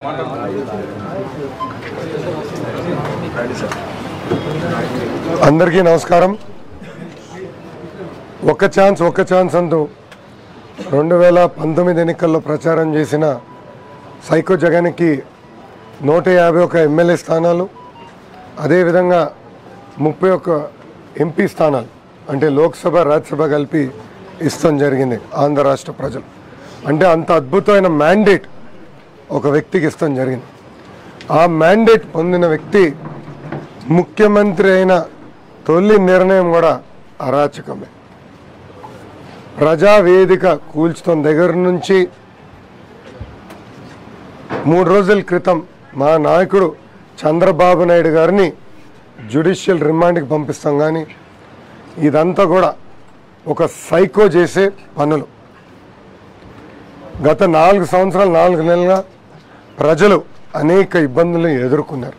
అందరికీ నమస్కారం ఒక్క ఛాన్స్ ఒక్క ఛాన్స్ అంటూ రెండు వేల పంతొమ్మిది ఎన్నికల్లో ప్రచారం చేసిన సైకో జగన్కి నూట యాభై ఒక ఎమ్మెల్యే స్థానాలు అదేవిధంగా ముప్పై ఒక్క ఎంపీ స్థానాలు అంటే లోక్సభ రాజ్యసభ కలిపి ఇస్తాం జరిగింది ఆంధ్ర రాష్ట్ర ప్రజలు అంటే అంత అద్భుతమైన మ్యాండేట్ ఒక వ్యక్తికి ఇస్తాం జరిగింది ఆ మ్యాండేట్ పొందిన వ్యక్తి ముఖ్యమంత్రి అయిన తొలి నిర్ణయం కూడా అరాచకమే ప్రజావేదిక కూల్చుతున్న దగ్గర నుంచి మూడు రోజుల క్రితం మా నాయకుడు చంద్రబాబు నాయుడు గారిని జ్యుడిషియల్ రిమాండ్కి పంపిస్తాం కానీ ఇదంతా కూడా ఒక సైకో చేసే పనులు గత నాలుగు సంవత్సరాలు నాలుగు నెలలుగా ప్రజలు అనేక ఇబ్బందులు ఎదుర్కొన్నారు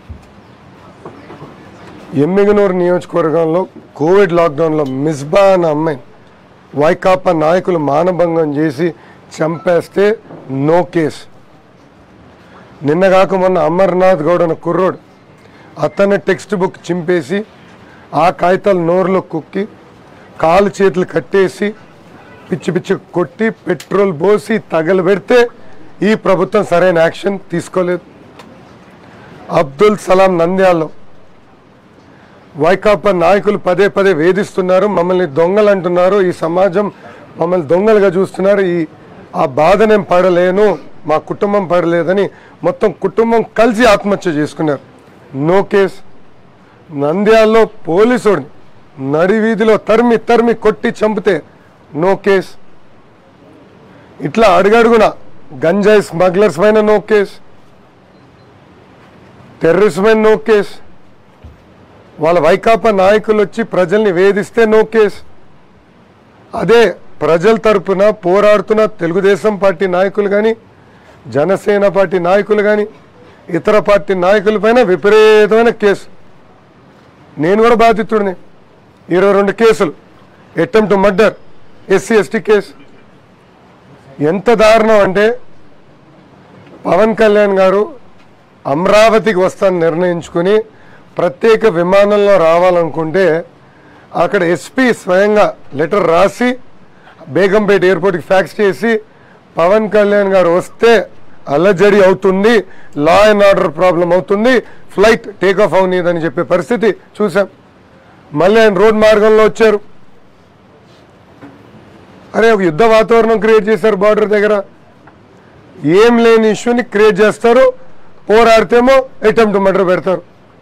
ఎమ్మిగనూరు నియోజకవర్గంలో కోవిడ్ లాక్డౌన్లో మిస్బా అన్న అమ్మాయిని వైకాపా నాయకులు మానభంగం చేసి చంపేస్తే నో కేస్ నిన్నగాక మొన్న అమర్నాథ్ గౌడ్ అన్న కుర్రోడు అతని టెక్స్ట్ బుక్ చింపేసి ఆ కాగితాలు నోరులో కుక్కి కాలు చేతులు కట్టేసి పిచ్చి పిచ్చి కొట్టి పెట్రోల్ పోసి తగలబెడితే ఈ ప్రభుత్వం సరైన యాక్షన్ తీసుకోలేదు అబ్దుల్ సలాం నంద్యాల్లో వైకాపా నాయకులు పదే పదే వేధిస్తున్నారు మమ్మల్ని దొంగలు అంటున్నారు ఈ సమాజం మమ్మల్ని దొంగలుగా చూస్తున్నారు ఈ ఆ బాధ నేను పడలేను మా కుటుంబం పడలేదని మొత్తం కుటుంబం కలిసి ఆత్మహత్య చేసుకున్నారు నో కేస్ నంద్యాలలో పోలీసుడిని నడి వీధిలో తరిమి తరిమి కొట్టి చంపితే నో కేస్ ఇట్లా అడుగడుగున గంజాయి స్మగ్లర్స్ పైన నో కేస్ టెర్రరిస్ట్ పైన నో కేస్ వాళ్ళ వైకాపా నాయకులు వచ్చి ప్రజల్ని వేధిస్తే నో కేస్ అదే ప్రజల తరపున పోరాడుతున్న తెలుగుదేశం పార్టీ నాయకులు కానీ జనసేన పార్టీ నాయకులు కానీ ఇతర పార్టీ నాయకుల పైన విపరీతమైన కేసు నేను కూడా బాధితుడిని ఇరవై రెండు కేసులు attempt murder SC ST case ఎంత దారుణం అంటే పవన్ కళ్యాణ్ గారు అమరావతికి వస్తాను నిర్ణయించుకుని ప్రత్యేక విమానంలో రావాలనుకుంటే అక్కడ ఎస్పీ స్వయంగా లెటర్ రాసి బేగంపేట ఎయిర్పోర్ట్కి ఫ్యాక్స్ చేసి పవన్ కళ్యాణ్ గారు వస్తే అలజడి అవుతుంది లా అండ్ ఆర్డర్ ప్రాబ్లం అవుతుంది ఫ్లైట్ టేక్ ఆఫ్ అవనీదని చెప్పే పరిస్థితి చూసాం మళ్ళీ ఆయన రోడ్ మార్గంలో వచ్చారు అరే ఒక యుద్ధ వాతావరణం క్రియేట్ చేశారు బార్డర్ దగ్గర ఏం లేని ఇష్యూని క్రియేట్ చేస్తారు పోరాడితేమో అటెంప్ట్ మర్డర్ పెడతారు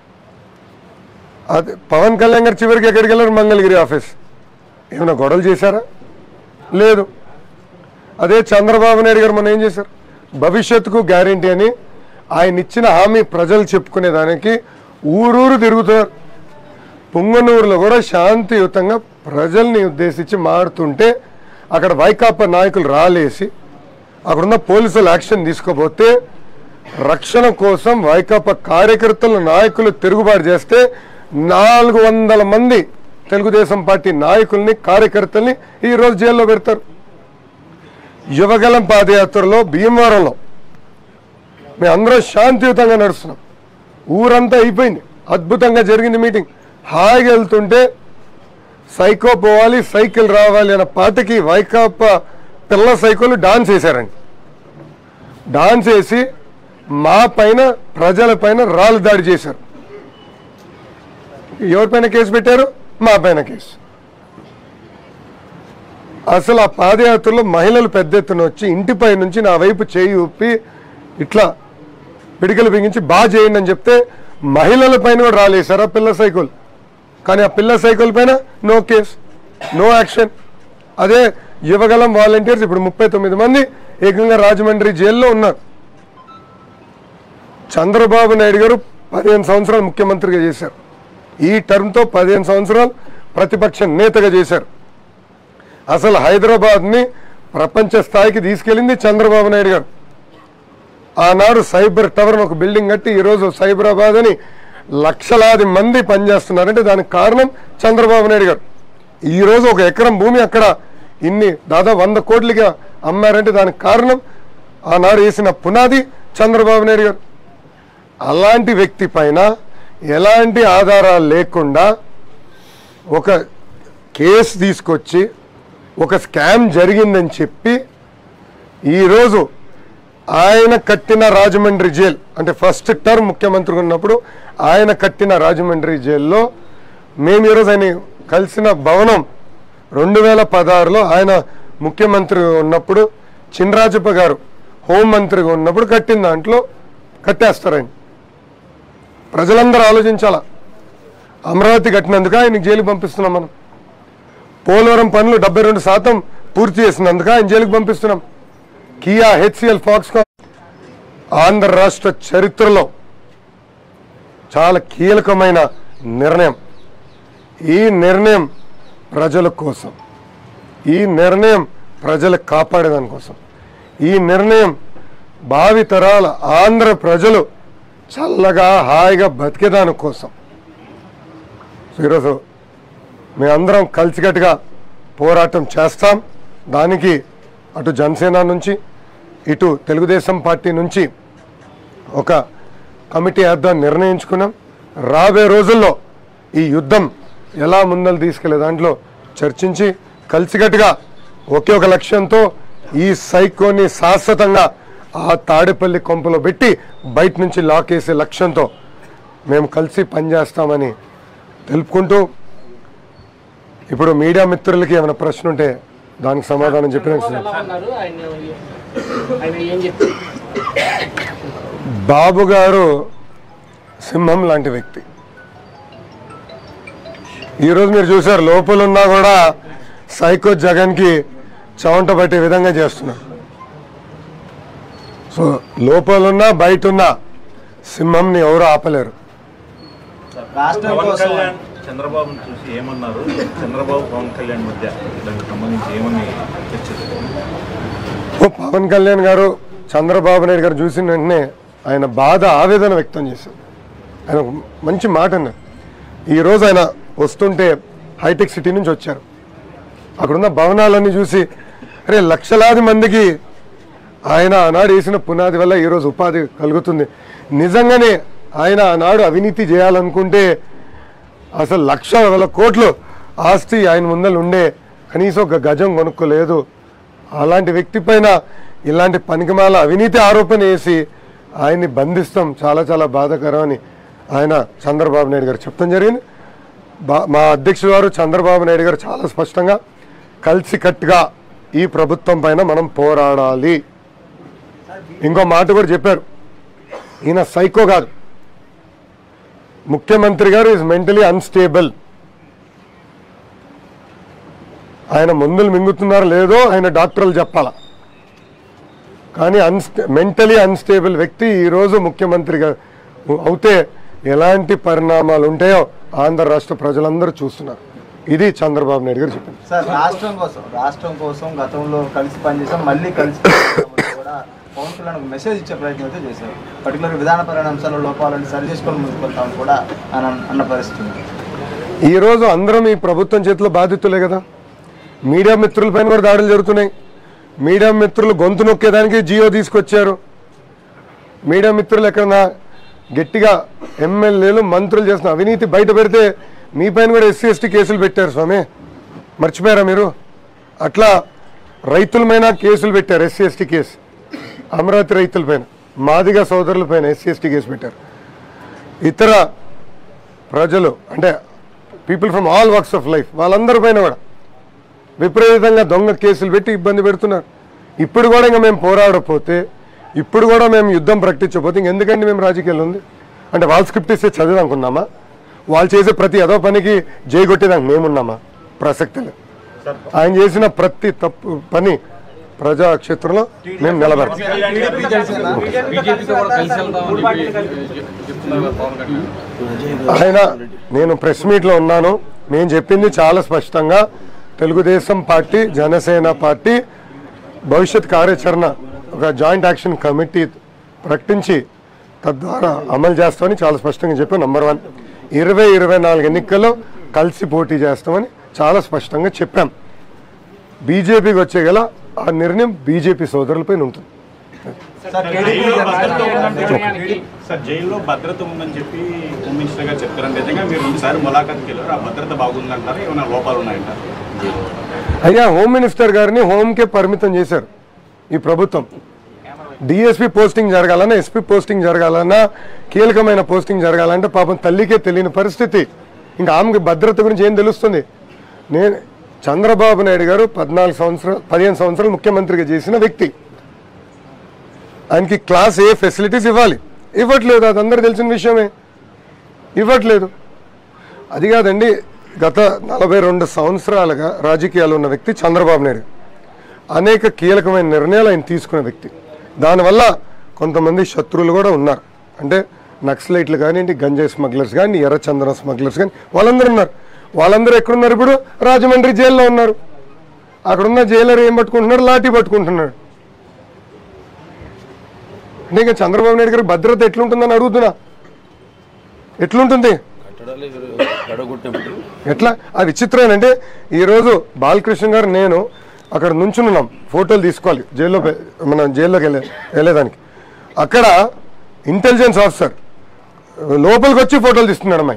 అదే పవన్ కళ్యాణ్ గారు చివరికి ఎక్కడికి వెళ్ళారు మంగళగిరి ఆఫీస్ ఏమైనా గొడవలు చేశారా లేదు అదే చంద్రబాబు నాయుడు గారు మనం ఏం చేశారు భవిష్యత్తుకు గ్యారంటీ అని ఆయన ఇచ్చిన హామీ ప్రజలు చెప్పుకునే దానికి ఊరూరు తిరుగుతున్నారు పుంగనూరులో కూడా శాంతియుతంగా ప్రజల్ని ఉద్దేశించి మాడుతుంటే అక్కడ వైకాపా నాయకులు రాలేసి అక్కడున్న పోలీసులు యాక్షన్ తీసుకోపోతే రక్షణ కోసం వైకాపా కార్యకర్తలు నాయకులు తిరుగుబాటు చేస్తే నాలుగు వందల మంది తెలుగుదేశం పార్టీ నాయకుల్ని కార్యకర్తల్ని ఈరోజు జైల్లో పెడతారు యువగలం పాదయాత్రలో భీమవరంలో మేము అందరం శాంతియుతంగా నడుస్తున్నాం ఊరంతా అయిపోయింది అద్భుతంగా జరిగింది మీటింగ్ హాయిగా వెళ్తుంటే సైకో పోవాలి సైకిల్ రావాలి అన్న పాటకి వైకాపా పిల్ల సైకిల్ డాన్స్ వేశారండి డాన్స్ వేసి మా పైన ప్రజల పైన రాళ్ళు దాడి చేశారు ఎవరిపైన కేసు పెట్టారు మా పైన కేసు అసలు ఆ పాదయాత్రలో మహిళలు పెద్ద ఎత్తున వచ్చి ఇంటిపై నుంచి నా వైపు చేయి ఊపి ఇట్లా పిడికలు బిగించి బాగా చేయండి అని చెప్తే మహిళల పైన కూడా రాలేశారు ఆ పిల్ల సైకిల్ కానీ ఆ పిల్ల సైకిల్ పైన నో కేస్ నో యాక్షన్ అదే యువగలం వాలంటీర్స్ ఇప్పుడు ముప్పై తొమ్మిది మంది ఏకంగా రాజమండ్రి జైల్లో ఉన్నారు చంద్రబాబు నాయుడు గారు పదిహేను సంవత్సరాలు ముఖ్యమంత్రిగా చేశారు ఈ టర్మ్తో పదిహేను సంవత్సరాలు ప్రతిపక్ష నేతగా చేశారు అసలు హైదరాబాద్ని ప్రపంచ స్థాయికి తీసుకెళ్ళింది చంద్రబాబు నాయుడు గారు ఆనాడు సైబర్ టవర్ ఒక బిల్డింగ్ కట్టి ఈరోజు సైబరాబాద్ అని లక్షలాది మంది పనిచేస్తున్నారంటే దానికి కారణం చంద్రబాబు నాయుడు గారు ఈరోజు ఒక ఎకరం భూమి అక్కడ ఇన్ని దాదాపు వంద కోట్లుగా అమ్మారంటే దానికి కారణం ఆనాడు వేసిన పునాది చంద్రబాబు నాయుడు గారు అలాంటి వ్యక్తి పైన ఎలాంటి ఆధారాలు లేకుండా ఒక కేసు తీసుకొచ్చి ఒక స్కామ్ జరిగిందని చెప్పి ఈరోజు ఆయన కట్టిన రాజమండ్రి జైల్ అంటే ఫస్ట్ టర్మ్ ముఖ్యమంత్రి ఉన్నప్పుడు ఆయన కట్టిన రాజమండ్రి జైల్లో మేము ఈరోజు ఆయన కలిసిన భవనం రెండు వేల పదహారులో ఆయన ముఖ్యమంత్రి ఉన్నప్పుడు చినరాజప్ప గారు హోంమంత్రిగా ఉన్నప్పుడు కట్టిన దాంట్లో కట్టేస్తారు ఆయన ప్రజలందరూ ఆలోచించాలా అమరావతి కట్టినందుక ఆయనకి జైలుకి పంపిస్తున్నాం మనం పోలవరం పనులు డెబ్బై రెండు శాతం పూర్తి చేసినందుక ఆయన జైలుకి పంపిస్తున్నాం కియా హెచ్సిఎల్ ఫాక్స్కాన్ ఆంధ్ర రాష్ట్ర చరిత్రలో చాలా కీలకమైన నిర్ణయం ఈ నిర్ణయం ప్రజల కోసం ఈ నిర్ణయం ప్రజలు కాపాడేదాని కోసం ఈ నిర్ణయం భావి తరాల ఆంధ్ర ప్రజలు చల్లగా హాయిగా బతికేదాని కోసం సో ఈరోజు మేమందరం కలిసికట్టుగా పోరాటం చేస్తాం దానికి అటు జనసేన నుంచి ఇటు తెలుగుదేశం పార్టీ నుంచి ఒక కమిటీ వేద్దాం నిర్ణయించుకున్నాం రాబోయే రోజుల్లో ఈ యుద్ధం ఎలా ముందలు తీసుకెళ్లే దాంట్లో చర్చించి కలిసికట్టుగా ఒకే ఒక లక్ష్యంతో ఈ సైకోని శాశ్వతంగా ఆ తాడేపల్లి కొంపలో పెట్టి బయట నుంచి లాక్ వేసే లక్ష్యంతో మేము కలిసి పనిచేస్తామని తెలుపుకుంటూ ఇప్పుడు మీడియా మిత్రులకి ఏమైనా ప్రశ్న ఉంటే దానికి సమాధానం చెప్పిన ఎలా ఉన్నారు ఆయన ఆయన ఏం చెప్పారు బాబు గారు సింహం లాంటి వ్యక్తి ఈరోజు మీరు చూసారు లోపల ఉన్నా కూడా సైకో జగన్కి చవంట పట్టే విధంగా చేస్తున్నారు సో లోపలున్నా బయట ఉన్న సింహంని ఎవరు ఆపలేరు రాష్ట్రం పవన్ కోసం కళ్యాణ్ చంద్రబాబును చూసి ఏమన్నారు చంద్రబాబు పవన్ కళ్యాణ్ మధ్య దానికి సంబంధించి ఏమని చర్చ జరిగింది? ఓ పవన్ కళ్యాణ్ గారు చంద్రబాబు నాయుడు గారు చూసిన వెంటనే ఆయన బాధ ఆవేదన వ్యక్తం చేశారు ఆయన ఒక మంచి మాట అన్నారు ఈరోజు ఆయన వస్తుంటే హైటెక్ సిటీ నుంచి వచ్చారు అక్కడున్న భవనాలన్నీ చూసి అరే లక్షలాది మందికి ఆయన ఆనాడు వేసిన పునాది వల్ల ఈరోజు ఉపాధి కలుగుతుంది నిజంగానే ఆయన ఆనాడు అవినీతి చేయాలనుకుంటే అసలు లక్ష వేల కోట్లు ఆస్తి ఆయన ముందర ఉండే కనీసం ఒక గజం కొనుక్కోలేదు అలాంటి వ్యక్తి పైన ఇలాంటి పనికిమాల అవినీతి ఆరోపణ వేసి ఆయన్ని బంధిస్తాం చాలా చాలా బాధాకరం అని ఆయన చంద్రబాబు నాయుడు గారు చెప్తాం జరిగింది బా- మా అధ్యక్షుడు గారు చంద్రబాబు నాయుడు గారు చాలా స్పష్టంగా కలిసికట్టుగా ఈ ప్రభుత్వం పైన మనం పోరాడాలి ఇంకో మాట కూడా చెప్పారు ఈయన సైకో కాదు ముఖ్యమంత్రి గారు ఈజ్ మెంటలీ అన్స్టేబుల్ ఆయన మందులు మింగుతున్నారో లేదో ఆయన డాక్టర్లు చెప్పాల కానీ అన్స్టే మెంటలీ అన్స్టేబుల్ వ్యక్తి ఈరోజు ముఖ్యమంత్రిగా అవుతే ఎలాంటి పరిణామాలు ఉంటాయో ఆంధ్ర రాష్ట్ర ప్రజలందరూ చూస్తున్నారు ఇది చంద్రబాబు నాయుడు గారు చెప్పింది సార్ రాష్ట్రం కోసం రాష్ట్రం కోసం గతంలో కలిసి పనిచేసాం మళ్ళీ కలిసి పనిచేస్తామని కూడా పవన్ కళ్యాణ్ ఒక మెసేజ్ ఇచ్చే ప్రయత్నం అయితే చేశారు పర్టికులర్ విధానపరమైన అంశాల్లో లోపాలను సరి చేసుకొని ముందుకు వెళ్తామని కూడా ఆయన అన్న పరిస్థితి ఉంది. ఈరోజు అందరం ఈ ప్రభుత్వం చేతిలో బాధితులే కదా మీడియా మిత్రులపైన కూడా దాడులు జరుగుతున్నాయి మీడియా మిత్రులు గొంతు నొక్కేదానికి జియో తీసుకొచ్చారు మీడియా మిత్రులు ఎక్కడన్నా గట్టిగా ఎమ్మెల్యేలు మంత్రులు చేసిన అవినీతి బయట పెడితే మీ పైన కూడా ఎస్సీ ఎస్టీ కేసులు పెట్టారు స్వామి మర్చిపోయారా మీరు అట్లా రైతులపైన కేసులు పెట్టారు ఎస్సీ ఎస్టీ కేసు అమరావతి రైతులపైన మాదిగ సోదరులపైన ఎస్సీ ఎస్టీ కేసు పెట్టారు ఇతర ప్రజలు అంటే people from all works of life వాళ్ళందరి పైన కూడా విపరీతంగా దొంగ కేసులు పెట్టి ఇబ్బంది పెడుతున్నారు ఇప్పుడు కూడా ఇంకా మేము పోరాడకపోతే ఇప్పుడు కూడా మేము యుద్ధం ప్రకటించకపోతే ఇంకెందుకండి మేము రాజకీయాలు ఉంది అంటే వాళ్ళు స్క్రిప్ట్ ఇస్తే చదివానుకున్నామా వాళ్ళు చేసే ప్రతి ఏదో పనికి జై కొట్టేదానికి మేమున్నామా ప్రసక్తి లేదు ఆయన చేసిన ప్రతి తప్పు పని ప్రజాక్షేత్రంలో మేము నిలబెడతాం బీజేపీతో కూడా కలిసి వెళ్దామని చెప్పి చెప్తున్నారు కదా పవన్ కళ్యాణ్ ఆయన నేను ప్రెస్ మీట్లో ఉన్నాను నేను చెప్పింది చాలా స్పష్టంగా తెలుగుదేశం పార్టీ జనసేన పార్టీ భవిష్యత్ కార్యాచరణ ఒక జాయింట్ యాక్షన్ కమిటీ ప్రకటించి తద్వారా అమలు చేస్తామని చాలా స్పష్టంగా చెప్పాను నంబర్ వన్ ఇరవై ఇరవై నాలుగు ఎన్నికల్లో కలిసి పోటీ చేస్తామని చాలా స్పష్టంగా చెప్పాం బీజేపీకి వచ్చే గల ఆ నిర్ణయం బీజేపీ సోదరులపైన ఉంటుంది సార్ టీడీపీ నిర్ణయానికి సార్ జైల్లో భద్రత ఉందని చెప్పి హోమ్ మినిస్టర్ గారు చెప్తారు నిజంగా మీరు రెండుసార్లు ములాఖాత్కి వెళ్ళారు ఆ భద్రత బాగుందంటారు ఏమైనా లోపాలు ఉన్నాయంటారు అయ్యా హోమ్ మినిస్టర్ గారిని హోమ్కే పరిమితం చేశారు ఈ ప్రభుత్వం డిఎస్పీ పోస్టింగ్ జరగాలన్నా ఎస్పీ పోస్టింగ్ జరగాలన్నా కీలకమైన పోస్టింగ్ జరగాలంటే పాపం తల్లికే తెలియని పరిస్థితి ఇంకా ఆమెకి భద్రత గురించి ఏం తెలుస్తుంది నేను చంద్రబాబు నాయుడు గారు పద్నాలుగు సంవత్సరాలు పదిహేను సంవత్సరాలు ముఖ్యమంత్రిగా చేసిన వ్యక్తి ఆయనకి క్లాస్ ఏ ఫెసిలిటీస్ ఇవ్వాలి ఇవ్వట్లేదు అది అందరు తెలిసిన విషయమే ఇవ్వట్లేదు అది కాదండి గత నలభై రెండు సంవత్సరాలుగా రాజకీయాలు ఉన్న వ్యక్తి చంద్రబాబు నాయుడు అనేక కీలకమైన నిర్ణయాలు ఆయన తీసుకున్న వ్యక్తి దానివల్ల కొంతమంది శత్రువులు కూడా ఉన్నారు అంటే నక్సలైట్లు కానివ్వండి గంజాయి స్మగ్లర్స్ కానీ ఎర్రచందనం స్మగ్లర్స్ కానీ వాళ్ళందరూ ఉన్నారు వాళ్ళందరూ ఎక్కడున్నారు ఇప్పుడు రాజమండ్రి జైల్లో ఉన్నారు అక్కడున్న జైలర్ ఏం పట్టుకుంటున్నాడు లాఠీ పట్టుకుంటున్నాడు అంటే ఇంకా చంద్రబాబు నాయుడు గారి భద్రత ఎట్లుంటుందని అడుగుతున్నా ఎట్లుంటుంది కట్టడాలు గడగొట్టినప్పుడు ఎట్లా అది విచిత్రం అంటే ఈరోజు బాలకృష్ణ గారు నేను అక్కడ నుంచున్నాం ఫోటోలు తీసుకోవాలి జైల్లో పె- మన జైల్లోకి వెళ్ళే వెళ్ళేదానికి అక్కడ ఇంటెలిజెన్స్ ఆఫీసర్ లోపలికి వచ్చి ఫోటోలు తీస్తున్నాడు అమ్మాయి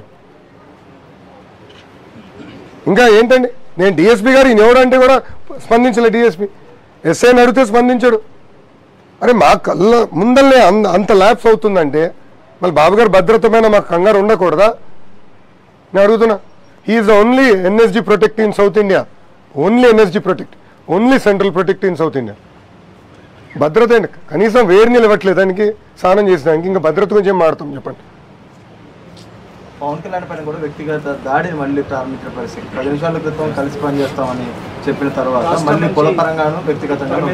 ఇంకా ఏంటండి నేను డిఎస్పీ గారు ఈయన ఎవడంటే కూడా స్పందించలే డిఎస్పీ ఎస్ఐని అడిగితే స్పందించాడు అరే మా కళ్ళ ముందల్లే అంత అంత ల్యాబ్స్ అవుతుందంటే మళ్ళీ బాబు గారు భద్రతమైన మాకు కంగారు ఉండకూడదా నేను అడుగుతున్నా he is the only NSG protect in South India only NSG protect only central protect in South India భద్రత ఏంటి కనీసం వేడి నీళ్ళు ఇవ్వట్లేదు దానికి స్నానం చేసేదానికి ఇంకా భద్రత గురించి ఏం మాడతాం చెప్పండి పవన్ కళ్యాణ్ పైన కూడా వ్యక్తిగత దాడిని మళ్ళీ ప్రారంభించిన పరిస్థితి పది నిమిషాల క్రితం కలిసి పనిచేస్తామని చెప్పిన తర్వాత మళ్ళీ కులపరంగాను వ్యక్తిగతంగాను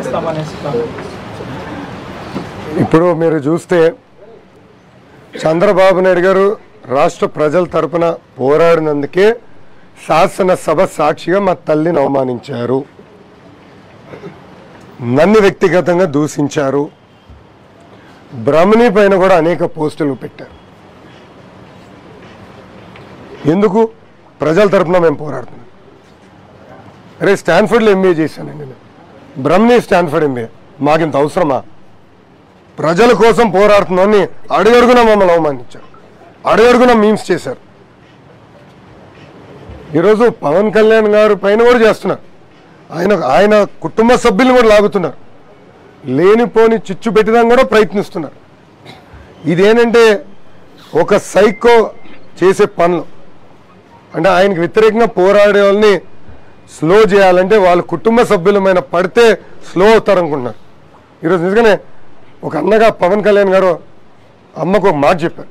ఇప్పుడు మీరు చూస్తే చంద్రబాబు నాయుడు గారు రాష్ట్ర ప్రజల తరపున పోరాడినందుకే శాసనసభ సాక్షిగా మా తల్లిని అవమానించారు నన్ను వ్యక్తిగతంగా దూషించారు బ్రహ్మణి పైన కూడా అనేక పోస్టులు పెట్టారు ఎందుకు ప్రజల తరపున మేము పోరాడుతున్నాం అరే స్టాన్ఫర్డ్లో ఎంబీఏ చేశానండి నేను బ్రహ్మణి స్టాన్ఫర్డ్ ఎంబీఏ మాకింత అవసరమా ప్రజల కోసం పోరాడుతున్నామని అడుగడుగున మమ్మల్ని అవమానించారు అడుగడుగున మీమ్స్ చేశారు ఈరోజు పవన్ కళ్యాణ్ గారు పైన కూడా చేస్తున్నారు ఆయన ఆయన కుటుంబ సభ్యులను కూడా లాగుతున్నారు లేనిపోని చిచ్చు పెట్టడానికి కూడా ప్రయత్నిస్తున్నారు ఇదేంటంటే ఒక సైకో చేసే పనులు అంటే ఆయనకి వ్యతిరేకంగా పోరాడే వాళ్ళని స్లో చేయాలంటే వాళ్ళ కుటుంబ సభ్యులమైన పడితే స్లో అవుతారు అనుకుంటున్నారు ఈరోజు నిజంగానే ఒక అన్నగా పవన్ కళ్యాణ్ గారు అమ్మకు ఒక మాట చెప్పారు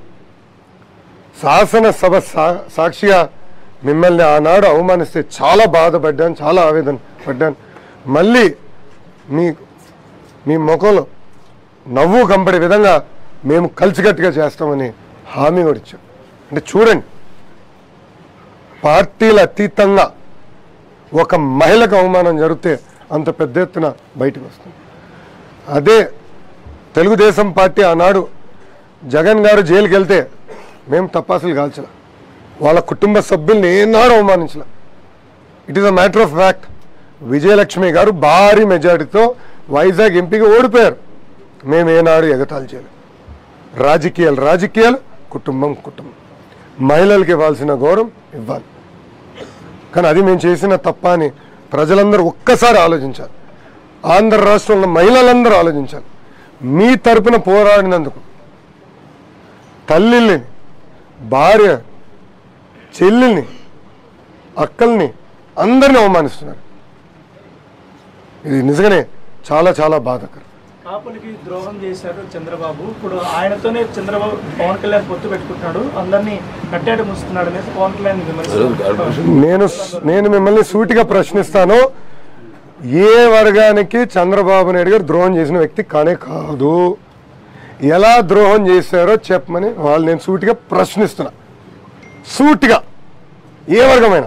శాసనసభ సా సాక్షిగా మిమ్మల్ని ఆనాడు అవమానిస్తే చాలా బాధపడ్డాను చాలా ఆవేదన పడ్డాను మళ్ళీ మీ మీ ముఖంలో నవ్వు కంపడే విధంగా మేము కలిసికట్టుగా చేస్తామని హామీ కూడా ఇచ్చాం అంటే చూడండి పార్టీల అతీతంగా ఒక మహిళకు అవమానం జరిగితే అంత పెద్ద ఎత్తున బయటకు వస్తుంది అదే తెలుగుదేశం పార్టీ ఆనాడు జగన్ గారు జైలుకి వెళ్తే మేము తపాసులు కాల్చలే వాళ్ళ కుటుంబ సభ్యుల్ని ఏనాడు అవమానించలే it is a matter of fact Vijayalakshmi గారు భారీ మెజారిటీతో వైజాగ్ ఎంపీగా ఓడిపోయారు మేము ఏనాడు ఎగతాళి చేయలేదు రాజకీయాలు రాజకీయాలు కుటుంబం కుటుంబం మహిళలకు ఇవ్వాల్సిన గౌరవం ఇవ్వాలి కానీ అది మేము చేసిన తప్ప అని ప్రజలందరూ ఒక్కసారి ఆలోచించాలి ఆంధ్ర రాష్ట్రంలో మహిళలందరూ ఆలోచించాలి మీ తరపున పోరాడినందుకు తల్లిని భార్య చెల్లిని అక్కల్ని అందరిని అవమానిస్తున్నారు ఇది నిజంగానే చాలా చాలా బాధాకరం కాపులకి ద్రోహం చేశారు చంద్రబాబు ఇప్పుడు ఆయనతోనే చంద్రబాబు పవన్ కళ్యాణ్ పొత్తు పెట్టుకుంటున్నాడు అందరినీ కట్టేట ముస్తున్నాడు అనేసి పవన్ కళ్యాణ్ విమర్శిస్తున్నారు నేను నేను మిమ్మల్ని సూటిగా ప్రశ్నిస్తాను ఏ వర్గానికి చంద్రబాబు నాయుడు గారు ద్రోహం చేసిన వ్యక్తి కానే కాదు ఎలా ద్రోహం చేశారో చెప్పమని వాళ్ళు నేను సూటిగా ప్రశ్నిస్తున్నా సూటిగా ఏ వర్గమైనా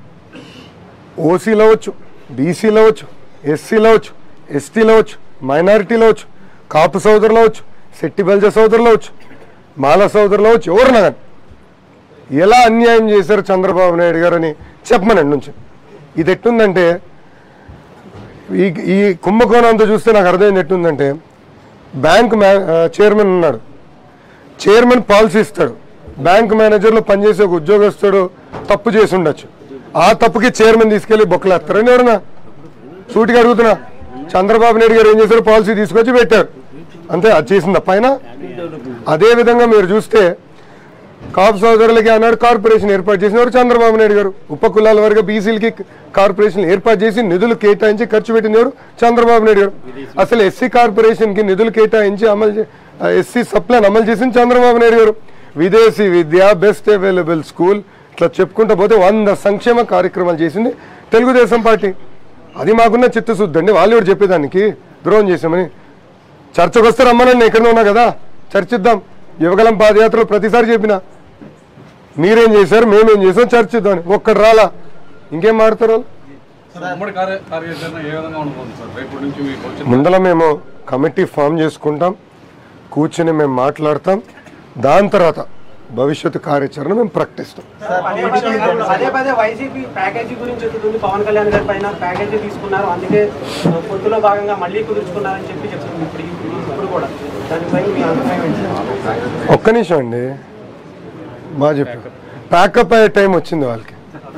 ఓసీలో వచ్చు బీసీలో వచ్చు ఎస్సీలో వచ్చు ఎస్టీలో వచ్చు మైనారిటీలో వచ్చు కాపు సోదరులో వచ్చు శెట్టి బెల్జ సోదరులో వచ్చు మాల సోదరులో వచ్చు ఎవరున్నా కానీ ఎలా అన్యాయం చేశారు చంద్రబాబు నాయుడు గారు అని చెప్పమనండి నుంచి ఇది ఎట్టుందంటే ఈ ఈ కుంభకోణం అంతా చూస్తే నాకు అర్థమైంది ఎట్టుందంటే బ్యాంక్ మ్యా ఆ, చైర్మన్ ఉన్నాడు చైర్మన్ పాలసీ ఇస్తాడు బ్యాంక్ మేనేజర్లో పనిచేసే ఒక ఉద్యోగస్తుడు తప్పు చేసి ఉండొచ్చు ఆ తప్పుకి చైర్మన్ తీసుకెళ్లి బొక్కలేస్తారని ఎవరన్నా సూటిగా అడుగుతున్నా చంద్రబాబు నాయుడు గారు ఏం చేశారు పాలసీ తీసుకొచ్చి పెట్టారు అంతే అది చేసింది పైన అదే విధంగా మీరు చూస్తే కాపు సోదరులకి ఆనాడు కార్పొరేషన్ ఏర్పాటు చేసినవారు చంద్రబాబు నాయుడు గారు ఉప కులాల వర్గ బీసీలకి కార్పొరేషన్ ఏర్పాటు చేసి నిధులు కేటాయించి ఖర్చు పెట్టినవారు చంద్రబాబు నాయుడు గారు అసలు ఎస్సీ కార్పొరేషన్ కి నిధులు కేటాయించి అమలు చే- ఆ ఎస్సీ సప్లాన్ అమలు చేసింది చంద్రబాబు నాయుడు గారు విదేశీ విద్య బెస్ట్ అవైలబుల్ స్కూల్ ఇట్లా చెప్పుకుంటూ పోతే వంద సంక్షేమ కార్యక్రమాలు చేసింది తెలుగుదేశం పార్టీ అది మాకున్న చిత్తశుద్ధి అండి వాళ్ళు కూడా చెప్పేదానికి ద్రోహం చేశామని చర్చకు వస్తే రమ్మనండి ఎక్కడ ఉన్నా కదా చర్చిద్దాం యువగలం పాదయాత్రలో ప్రతిసారి చెప్పిన మీరేం చేశారు మేమేం చేసాం చర్చిద్దాం అని. ఒక్కడు రాలా ఇంకేం మాడతారు వాళ్ళు సార్ ఉమ్మడి కార్య కార్యాచరణ ఏ విధంగా ఉండబోతుంది సార్ రేపటి నుంచి మీకు వచ్చే ముందల మేము కమిటీ ఫామ్ చేసుకుంటాం కూర్చొని మేము మాట్లాడతాం దాని తర్వాత భవిష్యత్తు కార్యాచరణ మేము ప్రకటిస్తాం పదే పదే వైసీపీ ప్యాకేజీ గురించి ఎత్తుతుంది పవన్ కళ్యాణ్ గారి పైన ప్యాకేజీ తీసుకున్నారు అందుకే పొత్తులో భాగంగా మళ్ళీ కుదుర్చుకున్నారని చెప్పి చెప్తుంది ఇప్పుడు ఇప్పుడు- ఇప్పుడు కూడా దానిపై మీ అభిప్రాయం ఏంటి సార్? ఒక్క నిమిషం అండి బాగా చెప్పారు ప్యాకప్ అయ్యే టైం వచ్చింది వాళ్ళకి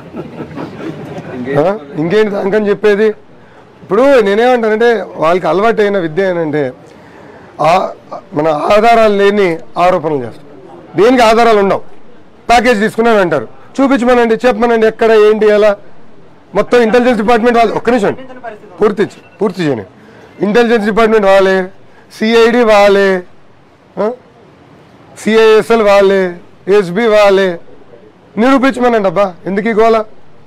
ఆ? ఇంకేంటి దానికని చెప్పేది ఇప్పుడు నేనేమంటానంటే వాళ్ళకి అలవాటు అయిన విద్య ఏంటంటే ఆ- మన ఆధారాలు లేని ఆరోపణలు చేస్తాం దేనికి ఆధారాలు ఉండవు ప్యాకేజ్ తీసుకున్నాను అంటారు చూపించమనండి చెప్పమనండి ఎక్కడ ఏంటి ఎలా మొత్తం ఇంటెలిజెన్స్ డిపార్ట్మెంట్ వాళ్ళు ఒక్క నిమిషం పూర్తి చే- పూర్తి చేయని ఇంటెలిజెన్స్ డిపార్ట్మెంట్ వాళ్ళే సిఐడి వాళ్ళే ఆ? సిఐఎస్ఎల్ వాళ్ళే ఎస్బి వాళ్ళే నిరూపించమనండి అబ్బా ఎందుకు ఈ గోల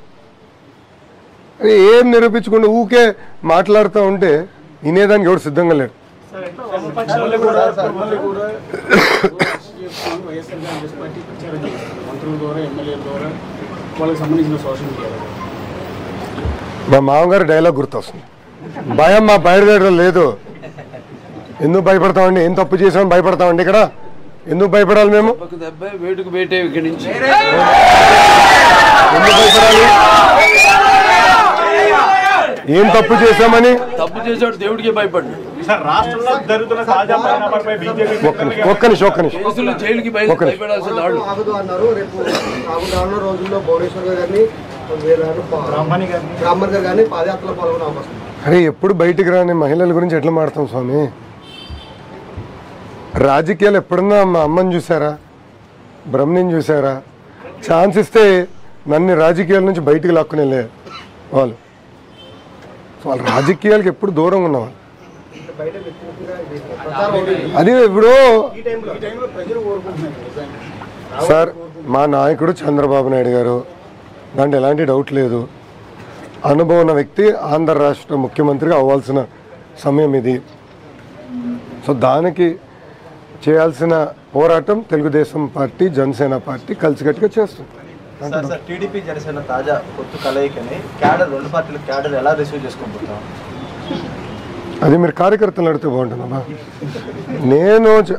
అరే ఏం నిరూపించకుండా ఊకే మాట్లాడుతూ ఉంటే వినేదానికి ఎవడు సిద్ధంగా లేడు వామపక్షాలు కూడా వైఎస్ఆర్ కాంగ్రెస్ పార్టీ ప్రచారం చేస్తారు మంత్రుల ద్వారా ఎమ్మెల్యేల ద్వారా వాళ్ళకి సంబంధించిన సోషల్ మీడియా మా మామగారు డైలాగ్ గుర్తొస్తుంది భయం మా బయలుదేరడం లేదు ఎందుకు భయపడతామండి ఏం తప్పు చేసామని భయపడతామండి ఇక్కడ ఎందుకు భయపడాలి మేము దెబ్బ వేటుకు బయటే ఇక్కడి నుంచి ఎందుకు భయపడాలి ఏం తప్పు చేశామని తప్పు చేసాడు దేవుడికి భయపడ్డు సార్ రాష్ట్రంలో జరుగుతున్న తాజా పరిణామాలపై బీజేపీ ఒక్క నిమిషం ఒక్క నిమిషం ఒక్క నిమిషం కేసులు జైలుకి భయ- ఒక నిమిషం. భయపడాల్సిన వాళ్ళు ఆగదు అన్నారు రేపు రాబోయే రానున్న రోజుల్లో భువనేశ్వర్ గారిని వీళ్ళను పా- బ్రాహ్మణి గారిని బ్రాహ్మణ్ గారు కానీ పాదయాత్రలో పాల్గొనే అవకాశం ఉంది. అరే ఎప్పుడు బయటికి రాని మహిళల గురించి ఎట్లా మాడతాం స్వామి రాజకీయాలు ఎప్పుడన్నా మా అమ్మని చూసారా బ్రహ్మని చూసారా ఛాన్స్ ఇస్తే నన్ను రాజకీయాల నుంచి బయటికి లాక్కునేలే వాళ్ళు సో వాళ్ళు రాజకీయాలకు ఎప్పుడు దూరంగా ఉన్నవాళ్ళు బయట వ్యక్తిగతంగా ఇది ప్రచారం అవుతుంది. అది ఇప్పుడు ఈ టైంలో ఈ టైంలో ప్రజలు కోరుకుంటున్నారు నిజంగా. సార్ మా నాయకుడు చంద్రబాబు నాయుడు గారు దాంట్లో ఎలాంటి డౌట్ లేదు అనుభవం ఉన్న వ్యక్తి ఆంధ్ర రాష్ట్ర ముఖ్యమంత్రిగా అవ్వాల్సిన సమయం ఇది సో దానికి చేయాల్సిన పోరాటం తెలుగుదేశం పార్టీ జనసేన పార్టీ కలిసికట్టుగా చేస్తుంది సార్ సార్ టీడీపీ జనసేన తాజా పొత్తు కలయికని క్యాడర్ రెండు పార్టీల క్యాడర్ ఎలా రిసీవ్ చేసుకుంటున్నాం అది మీరు కార్యకర్తలు అడిగితే బాగుంటుందమ్మా నేను చ-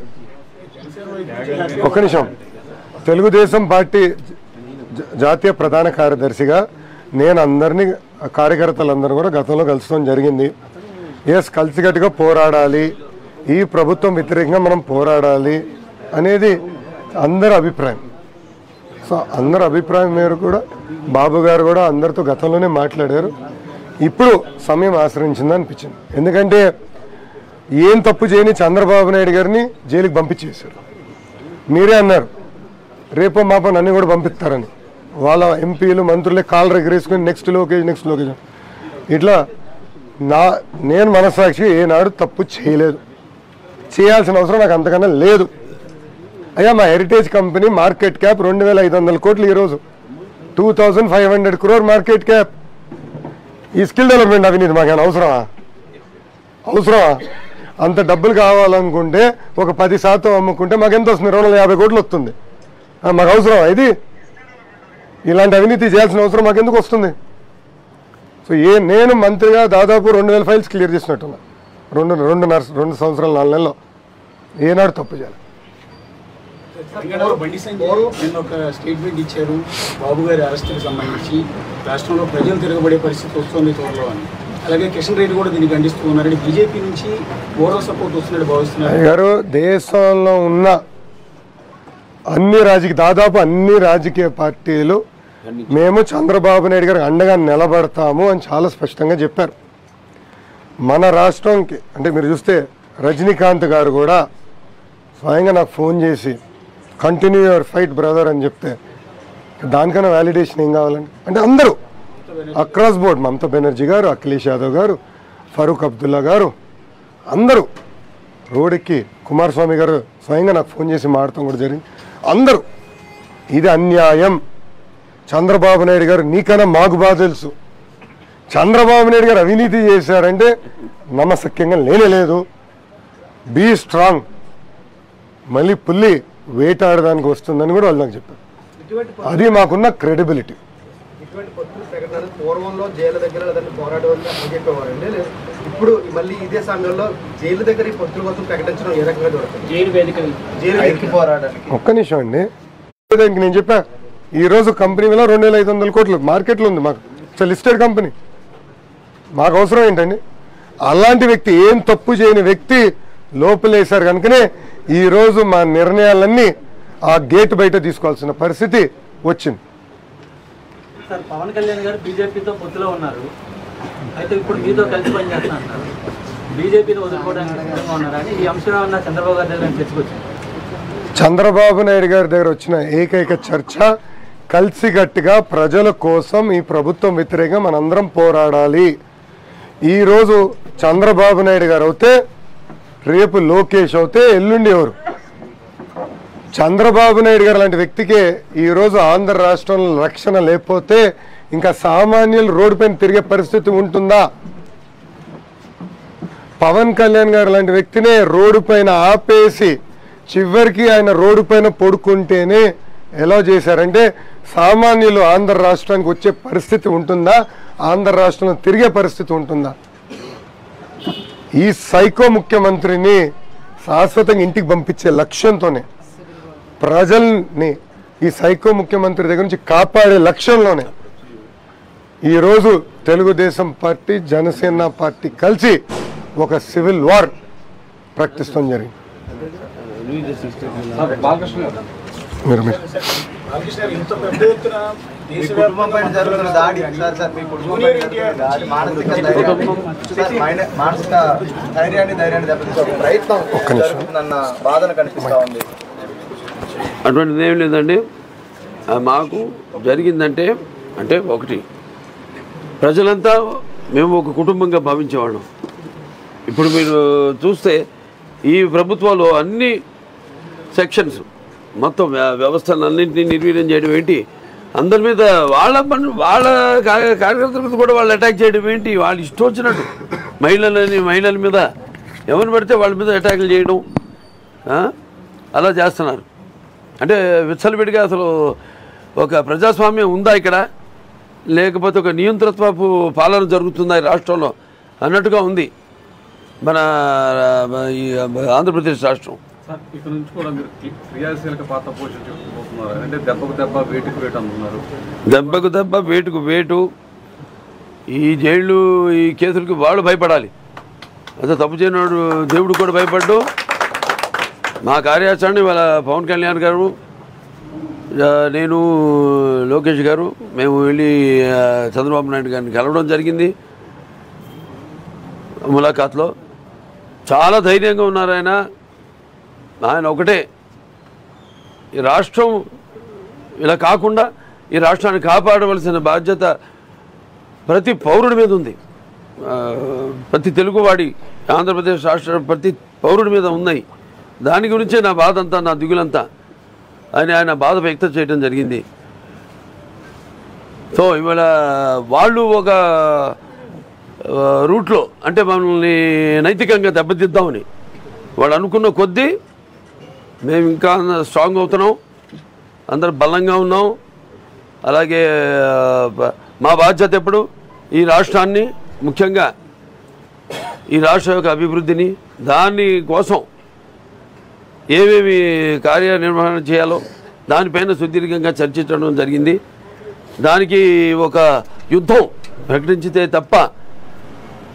ఒక నిమిషం తెలుగుదేశం పార్టీ జ- జాతీయ ప్రధాన కార్యదర్శిగా నేను అందరినీ కార్యకర్తలందరూ కూడా గతంలో కలుసుకోవడం జరిగింది ఎస్ కలిసికట్టుగా పోరాడాలి ఈ ప్రభుత్వం వ్యతిరేకంగా మనం పోరాడాలి అనేది అందరి అభిప్రాయం సో అందరి అభిప్రాయం మేరకు కూడా బాబు గారు కూడా అందరితో గతంలోనే మాట్లాడారు ఇప్పుడు సమయం ఆశ్రయించింది అనిపించింది ఎందుకంటే ఏం తప్పు చేయని చంద్రబాబు నాయుడు గారిని జైలుకి పంపించేశారు మీరే అన్నారు రేపో మాపో నన్ను కూడా పంపిస్తారని వాళ్ళ ఎంపీలు మంత్రులే కాళ్ళు ఎగరేసుకుని నెక్స్ట్ లోకేజ్ నెక్స్ట్ లోకేజ్ ఇట్లా నా నేను మనసాక్షి ఏనాడు తప్పు చేయలేదు చేయాల్సిన అవసరం నాకు అంతకన్నా లేదు అయ్యా మా హెరిటేజ్ కంపెనీ మార్కెట్ క్యాప్ రెండు వేల ఐదు వందల కోట్లు ఈరోజు two thousand five hundred crore market cap ఈ స్కిల్ డెవలప్మెంట్ అవినీతి మాకేమైనా అవసరమా అవసరమా అంత డబ్బులు కావాలనుకుంటే ఒక పది శాతం అమ్ముకుంటే మాకు ఎంత వస్తుంది రెండు వందల యాభై కోట్లు వస్తుంది ఆ, మాకు అవసరమా ఇది ఇలాంటి అవినీతి చేయాల్సిన అవసరం మాకు ఎందుకు వస్తుంది సో ఏ నేను మంత్రిగా దాదాపు రెండు వేల ఫైల్స్ క్లియర్ చేసినట్టున్నా రెండు రెండున్నర రెండు సంవత్సరాలు నాలుగు నెలల్లో ఏనాడు తప్పు చేయాలి తెలంగాణలో బండి సంజయ్ నిన్న ఒక స్టేట్మెంట్ ఇచ్చారు బాబు గారి అరెస్టుకి సంబంధించి రాష్ట్రంలో ప్రజలు తిరగబడే పరిస్థితి వస్తుంది త్వరలో అని అలాగే కిషన్ రెడ్డి కూడా దీన్ని ఖండిస్తూ ఉన్నారు బీజేపీ నుంచి ఓవరాల్ సపోర్ట్ వస్తున్నట్టు భావిస్తున్నారు అయ్య గారు దేశంలో ఉన్న అన్ని రాజకీయ దాదాపు అన్ని రాజకీయ పార్టీలు మేము చంద్రబాబు నాయుడు గారికి అండగా నిలబడతాము అని చాలా స్పష్టంగా చెప్పారు మన రాష్ట్రంకి అంటే మీరు చూస్తే రజనీకాంత్ గారు కూడా స్వయంగా నాకు ఫోన్ చేసి కంటిన్యూ యువర్ ఫైట్ బ్రదర్ అని చెప్తే దానికన్నా వ్యాలిడేషన్ ఏం కావాలండి అంటే అందరూ అక్రాస్ బోర్డ్ మమతా బెనర్జీ గారు అఖిలేష్ యాదవ్ గారు ఫరూక్ అబ్దుల్లా గారు అందరూ రోడ్డుకి కుమారస్వామి గారు స్వయంగా నాకు ఫోన్ చేసి మాడటం కూడా జరిగింది అందరూ ఇది అన్యాయం చంద్రబాబు నాయుడు గారు నీకన్నా మాకు బాగా తెలుసు చంద్రబాబు నాయుడు గారు అవినీతి చేశారంటే నమ్మశక్యంగా లేనే లేదు బీ స్ట్రాంగ్ మళ్ళీ పుల్లి వేటాడడానికి వస్తుందని కూడా వాళ్ళు నాకు చెప్పారు ఇటువంటి పొత్తు- అది మాకున్న క్రెడిబిలిటీ ఇటువంటి పొత్తు ప్రకటనలు పూర్వంలో జైలు దగ్గర లేదంటే పోరాటం వల్ల చెప్పేవారండి లేదు ఇప్పుడు మళ్ళీ ఇదే సమయంలో జైలు దగ్గర ఈ పొత్తుల కోసం ప్రకటించడం ఏ రకంగా జరుగుతుంది జైలు వేదిక జైలు ఐక్య పోరాటానికి ఒక్క నిమిషం అండి దానికి నేను చెప్పా ఈ రోజు కంపెనీ విలువ రెండు వేల ఐదు వందల కోట్లు మార్కెట్లో ఉంది మాకు ఇట్స్ లిస్టెడ్ కంపెనీ మాకు అవసరం ఏంటండి అలాంటి వ్యక్తి ఏం తప్పు చేయని వ్యక్తి లోపలేశారు కనుకనే ఈ రోజు మా నిర్ణయాలన్నీ ఆ గేట్ బయట తీసుకోవాల్సిన పరిస్థితి వచ్చింది సార్ పవన్ కళ్యాణ్ గారు బీజేపీతో పొత్తులో ఉన్నారు అయితే ఇప్పుడు మీతో కలిసి పనిచేస్తున్నారు బీజేపీని వదులుకోవడానికి సిద్ధంగా ఉన్నారని ఈ అంశం ఏమన్నా చంద్రబాబు గారి దగ్గర చర్చకొచ్చింది చంద్రబాబు నాయుడు గారి దగ్గర వచ్చిన ఏకైక చర్చ కలిసికట్టుగా ప్రజల కోసం ఈ ప్రభుత్వం వ్యతిరేకంగా మనందరం పోరాడాలి ఈరోజు చంద్రబాబు నాయుడు గారు అవుతే రేపు లోకేష్ అవుతే ఎల్లుండి ఎవరు చంద్రబాబు నాయుడు గారు లాంటి వ్యక్తికే ఈరోజు ఆంధ్ర రాష్ట్రంలో రక్షణ లేకపోతే ఇంకా సామాన్యులు రోడ్డుపైన తిరిగే పరిస్థితి ఉంటుందా పవన్ కళ్యాణ్ గారు లాంటి వ్యక్తినే రోడ్డు పైన ఆపేసి చివరికి ఆయన రోడ్డు పైన పడుకుంటేనే ఎలా చేశారంటే సామాన్యులు ఆంధ్ర రాష్ట్రానికి వచ్చే పరిస్థితి ఉంటుందా ఆంధ్ర రాష్ట్రంలో తిరిగే పరిస్థితి ఉంటుందా ఈ సైకో ముఖ్యమంత్రిని శాశ్వతంగా ఇంటికి పంపించే లక్ష్యంతోనే ప్రజల్ని ఈ సైకో ముఖ్యమంత్రి దగ్గర నుంచి కాపాడే లక్ష్యంలోనే ఈరోజు తెలుగుదేశం పార్టీ జనసేన పార్టీ కలిసి ఒక సివిల్ వార్ ప్రకటిస్తాం జరిగింది బాలకృష్ణ గారు మీరు మీరు బాలకృష్ణ గారు ఇంత పెద్ద ఎత్తున మీ కుటుంబం పైన జరుగుతున్న దాడి సార్ సార్ మీ కుటుంబం పైన జరుగుతున్న దాడి మానసిక ధైర్యాన్ని సార్, మైన- మానసిక ధైర్యాన్ని ధైర్యాన్ని దెబ్బతీసే ఒక ప్రయత్నం జరుగుతుందన్న బాధన కనిపిస్తా ఉంది అటువంటిది ఏం లేదండి ఆ మాకు జరిగిందంటే అంటే ఒకటి ప్రజలంతా మేము ఒక కుటుంబంగా భావించేవాళ్ళం ఇప్పుడు మీరు చూస్తే ఈ ప్రభుత్వాలు అన్ని సెక్షన్స్ మొత్తం వ్య- వ్యవస్థలన్నింటినీ నిర్వీర్యం చేయడం ఏంటి అందరి మీద వాళ్ళ పని వాళ్ళ కా- కార్యకర్తల మీద కూడా వాళ్ళు అటాక్ చేయడం ఏంటి వాళ్ళు ఇష్టం వచ్చినట్టు మహిళలని మహిళల మీద ఎవరిని పడితే వాళ్ళ మీద అటాకులు చేయడం ఆ? అలా చేస్తున్నారు అంటే విచ్చలవిడిగా అసలు ఒక ప్రజాస్వామ్యం ఉందా ఇక్కడ లేకపోతే ఒక నియంతృత్వపు పాలన జరుగుతుందా ఈ రాష్ట్రంలో అన్నట్టుగా ఉంది మన మన ఈ ఆంధ్రప్రదేశ్ రాష్ట్రం సార్ ఇక్కడ నుంచి కూడా మీరు క్రి- క్రియాశీలక పాత్ర పోషించబోతున్నారు అంటే దెబ్బకు దెబ్బ వేటుకు వేటు అంటున్నారు దెబ్బకు దెబ్బ వేటుకు వేటు ఈ జైళ్ళు ఈ కేసులకి వాళ్ళు భయపడాలి అదే తప్పు చేయనాడు దేవుడు కూడా భయపడ్డు మా కార్యాచరణ ఇవాళ పవన్ కళ్యాణ్ గారు ఆ, నేను లోకేష్ గారు మేము వెళ్ళి ఆ, చంద్రబాబు నాయుడు గారిని కలవడం జరిగింది ములాఖాత్లో చాలా ధైర్యంగా ఉన్నారు ఆయన ఆయన ఒకటే ఈ రాష్ట్రం ఇలా కాకుండా ఈ రాష్ట్రాన్ని కాపాడవలసిన బాధ్యత ప్రతి పౌరుడి మీద ఉంది ఆ, ప్రతి తెలుగువాడి ఆంధ్రప్రదేశ్ రాష్ట్ర ప్రతి పౌరుడి మీద ఉన్నాయి దాని గురించే నా బాధ అంతా నా దిగులంతా అని ఆయన బాధ వ్యక్తం చేయడం జరిగింది సో ఇవాళ వాళ్ళు ఒక ఆ, రూట్లో అంటే మనల్ని నైతికంగా దెబ్బతిద్దామని వాళ్ళు అనుకున్న కొద్దీ మేము ఇంకా స్ట్రాంగ్ అవుతున్నాం అందరు బలంగా ఉన్నాం అలాగే ఆ, బ- మా బాధ్యత ఎప్పుడు ఈ రాష్ట్రాన్ని ముఖ్యంగా ఈ రాష్ట్ర యొక్క అభివృద్ధిని దాని కోసం ఏమేమి కార్యనిర్వహణ చేయాలో దానిపైన సుదీర్ఘంగా చర్చించడం జరిగింది దానికి ఒక యుద్ధం ప్రకటించితే తప్ప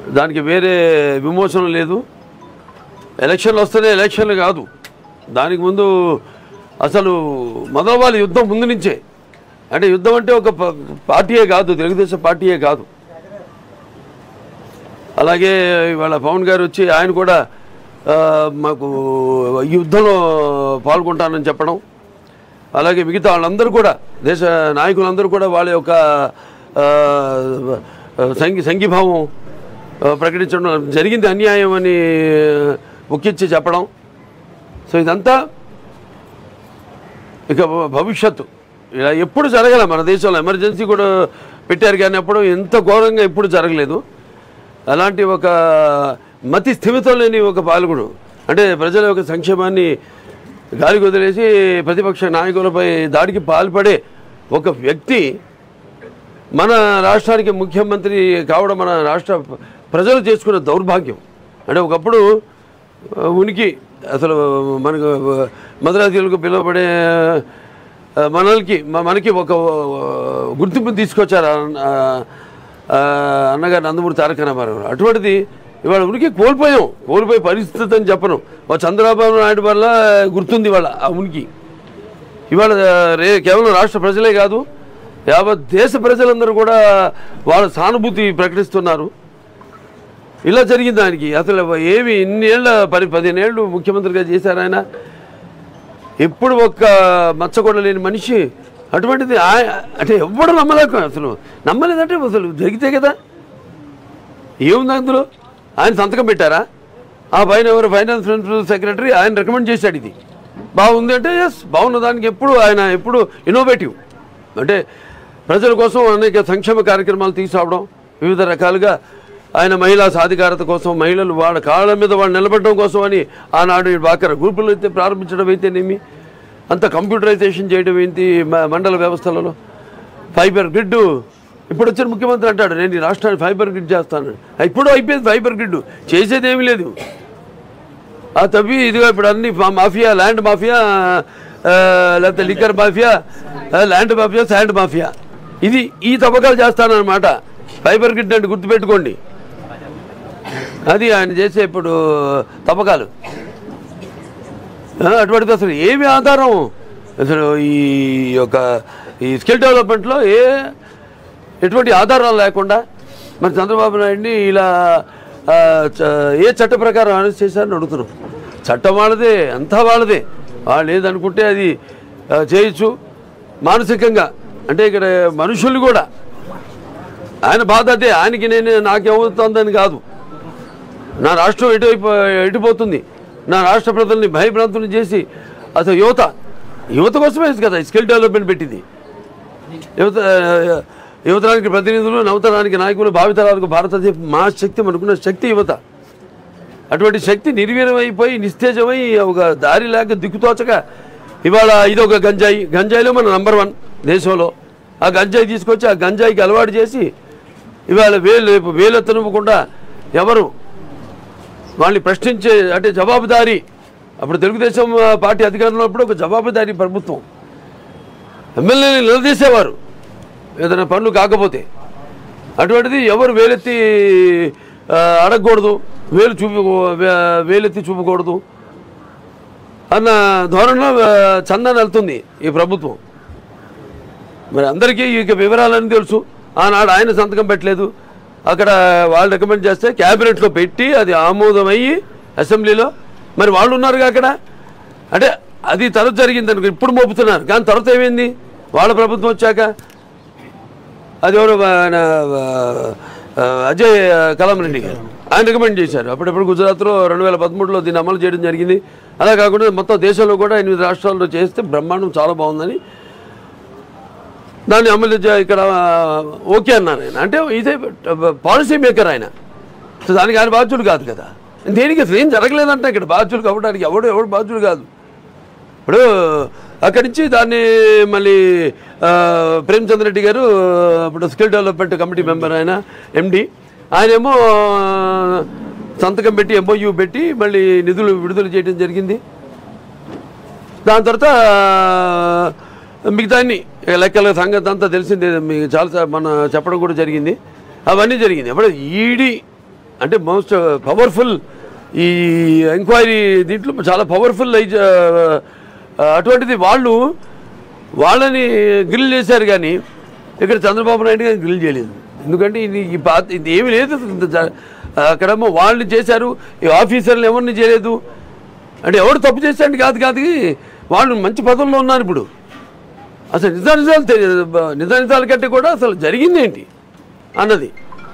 దానికి వేరే విమోచన లేదు ఎలక్షన్లు వస్తేనే ఎలక్షన్లు కాదు దానికి ముందు అసలు మొదలవాలి యుద్ధం ముందు నుంచే అంటే యుద్ధం అంటే ఒక ప- పార్టీయే కాదు తెలుగుదేశం పార్టీయే కాదు అలాగే ఇవాళ పవన్ గారు వచ్చి ఆయన కూడా ఆ, మాకు ఈ యుద్ధంలో పాల్గొంటానని చెప్పడం అలాగే మిగతా వాళ్ళందరూ కూడా దేశ నాయకులందరూ కూడా వాళ్ళ యొక్క ఆ, సంఘి సంఘీభావం ఆ, ప్రకటించడం జరిగింది అన్యాయం అని ముఖ్యించి చెప్పడం సో ఇదంతా ఇక భ- భవిష్యత్తు ఇలా ఎప్పుడు జరగలే మన దేశంలో ఎమర్జెన్సీ కూడా పెట్టారు కానీ అప్పుడు ఎంత ఘోరంగా ఎప్పుడు జరగలేదు అలాంటి ఒక మతి స్థిమితం లేని ఒక పాల్గొడు అంటే ప్రజల యొక్క సంక్షేమాన్ని గాలికి వదిలేసి ప్రతిపక్ష నాయకులపై దాడికి పాల్పడే ఒక వ్యక్తి మన రాష్ట్రానికి ముఖ్యమంత్రి కావడం మన రాష్ట్ర ప్రజలు చేసుకున్న దౌర్భాగ్యం అంటే ఒకప్పుడు ఆ, ఉనికి అసలు మనకు మద్రాసీలకు పిలువబడే ఆ, మనల్కి మ- మనకి ఒక గుర్తింపు తీసుకొచ్చారు ఆ, ఆ, అన్నగారు నందమూరి తారక రామారావు గారు. అటువంటిది ఇవాళ ఉనికి కోల్పోయాం కోల్పోయే పరిస్థితి అని చెప్పను ఓ చంద్రబాబు నాయుడు వల్ల గుర్తుంది ఇవాళ ఆ ఉనికి ఇవాళ రే కేవలం రాష్ట్ర ప్రజలే కాదు యావత్ దేశ ప్రజలందరూ కూడా వాళ్ళ సానుభూతి ప్రకటిస్తున్నారు ఇలా జరిగింది ఆయనకి అసలు ఏమి ఇన్నేళ్ళ పది పదిహేనేళ్ళు ముఖ్యమంత్రిగా చేశారు ఆయన ఎప్పుడు ఒక్క మచ్చ కూడా లేని మనిషి అటువంటిది ఆయ- అంటే ఎవ్వడు నమ్మలేక అసలు నమ్మలేదంటే అసలు జరిగితే కదా ఏముంది అందులో ఆయన సంతకం పెట్టారా ఆ పైన ఎవరు ఫైనాన్స్ ప్రిన్సిపల్ సెక్రటరీ ఆయన రికమెండ్ చేశాడు ఇది బాగుంది అంటే ఎస్ బాగున్న దానికి ఎప్పుడు ఆయన ఎప్పుడు ఇన్నోవేటివ్ అంటే ప్రజల కోసం అనేక సంక్షేమ కార్యక్రమాలు తీసుకురావడం వివిధ రకాలుగా ఆయన మహిళా సాధికారత కోసం మహిళలు వాళ్ళ కాళ్ళ మీద వాళ్ళు నిలబడడం కోసం అని ఆనాడు ఈ బాకర గ్రూపులు అయితే ప్రారంభించడం అయితేనేమి అంత కంప్యూటరైజేషన్ చేయడం ఏంటి మ- మండల వ్యవస్థలలో ఫైబర్ గ్రిడ్ ఇప్పుడు వచ్చిన ముఖ్యమంత్రి అంటాడు నేను ఈ రాష్ట్రాన్ని ఫైబర్ గ్రిడ్ చేస్తాను ఇప్పుడు అయిపోయింది ఫైబర్ గ్రిడ్ చేసేది ఏమీ లేదు ఆ తవ్వి ఇదిగో ఇప్పుడు అన్ని మా- మాఫియా ల్యాండ్ మాఫియా ఆ, లేకపోతే లిక్కర్ మాఫియా ఆ, ల్యాండ్ మాఫియా శాండ్ మాఫియా ఇది ఈ తవ్వకాలు చేస్తానన్నమాట ఫైబర్ గ్రిడ్ అంటే గుర్తుపెట్టుకోండి అది ఆయన చేసే ఇప్పుడు తవ్వకాలు ఆ, అటువంటిది అసలు ఏమి ఆధారం అసలు ఈ యొక్క ఈ స్కిల్ డెవలప్మెంట్లో ఏ ఎటువంటి ఆధారాలు లేకుండా మరి చంద్రబాబు నాయుడిని ఇలా ఆ, చ- ఏ చట్ట ప్రకారం అరెస్ట్ చేశారని అడుగుతున్నాం చట్టం వాళ్ళదే అంతా వాళ్ళదే వాళ్ళు ఏదనుకుంటే అది ఆ, చేయొచ్చు మానసికంగా అంటే ఇక్కడ మనుషులు కూడా ఆయన బాధ అదే ఆయనకి నేను నాకేమవుతుందని కాదు నా రాష్ట్రం ఎటువైపు ఎటుపోతుంది నా రాష్ట్ర ప్రజల్ని భయభ్రాంతులు చేసి అసలు యువత యువత కోసమే కదా స్కిల్ డెవలప్మెంట్ పెట్టింది యువత యువతరానికి ప్రతినిధులు నవతరానికి నాయకులు భావితరాలకు భారతదేశ మా శక్తి మనకున్న శక్తి యువత అటువంటి శక్తి నిర్వీర్యమైపోయి నిస్తేజమై ఒక దారి లేక దిక్కుతోచక ఇవాళ ఇదొక గంజాయి గంజాయిలో మన నంబర్ వన్ దేశంలో ఆ గంజాయి తీసుకొచ్చి ఆ గంజాయికి అలవాటు చేసి ఇవాళ వేలు వేలెత్తనివ్వకుండా ఎవరు వాళ్ళని ప్రశ్నించే అంటే జవాబుదారీ అప్పుడు తెలుగుదేశం ఆ, పార్టీ అధికారంలో ఉన్నప్పుడు ఒక జవాబుదారీ ప్రభుత్వం ఎమ్మెల్యేని నిలదీసేవారు ఏదైనా పనులు కాకపోతే అటువంటిది ఎవరు వేలెత్తి ఆ, అడగకూడదు వేలు చూపి వే- వేలెత్తి చూపకూడదు అన్న ధోరణిలో ఆ, చందా వెళ్తుంది ఈ ప్రభుత్వం మరి అందరికీ ఇక వివరాలని తెలుసు ఆనాడు ఆయన సంతకం పెట్టలేదు అక్కడ వాళ్ళు రికమెండ్ చేస్తే క్యాబినెట్లో పెట్టి అది ఆమోదమయ్యి అసెంబ్లీలో మరి వాళ్ళు ఉన్నారుగా అక్కడ అంటే అది తర్వాత జరిగింది అనుకో ఇప్పుడు మోపుతున్నారు కానీ తర్వాత ఏమైంది వాళ్ళ ప్రభుత్వం వచ్చాక అది ఎవరు ఆయన ఆ, అజయ్ కలాం రెడ్డి గారు ఆయన రికమెండ్ చేశారు అప్పుడప్పుడు గుజరాత్లో రెండు వేల పదమూడులో దీన్ని అమలు చేయడం జరిగింది అలా కాకుండా మొత్తం దేశంలో కూడా ఎనిమిది రాష్ట్రాల్లో చేస్తే బ్రహ్మాండం చాలా బాగుందని దాన్ని అమలు చే- ఇక్కడ ఓకే అన్నారు ఆయన అంటే ఇదే పాలసీ మేకర్ ఆయన సో దానికి ఆయన బాధ్యుడు కాదు కదా దేనికి అసలు ఏం జరగలేదంటే ఇక్కడ బాధ్యులు కావడానికి ఎవడు ఎవడు బాధ్యుడు కాదు ఇప్పుడు అక్కడి నుంచి దాన్ని మళ్ళీ ఆ, ప్రేమచంద్ర రెడ్డి గారు ఇప్పుడు స్కిల్ డెవలప్మెంట్ కమిటీ మెంబర్ ఆయన ఎండి ఆయనేమో సంతకం పెట్టి ఎంఓయూ పెట్టి మళ్ళీ నిధులు విడుదల చేయడం జరిగింది దాని తర్వాత మిగతా అన్ని లెక్కల సంగతి అంతా తెలిసిందే మీకు చాలా మన చెప్పడం కూడా జరిగింది అవన్నీ జరిగింది అప్పుడు ఈడీ అంటే మోస్ట్ పవర్ఫుల్ ఈ ఎంక్వైరీ దీంట్లో చాలా పవర్ఫుల్ అయి అటువంటిది వాళ్ళు వాళ్ళని గ్రిల్ చేశారు కానీ ఇక్కడ చంద్రబాబు నాయుడు గారిని గ్రిల్ చేయలేదు ఎందుకంటే ఇది ఈ పాత ఇది ఏమీ లేదు ఇంత జ- అక్కడేమో వాళ్ళని చేశారు ఈ ఆఫీసర్లు ఎవరిని చేయలేదు అంటే ఎవరు తప్పు చేశాడు కాదు కాదు వాళ్ళు మంచి పదవుల్లో ఉన్నారు ఇప్పుడు అసలు నిజా నిజాలు తెలియదు నిజా నిజాల కంటే కూడా అసలు జరిగింది ఏంటి అన్నది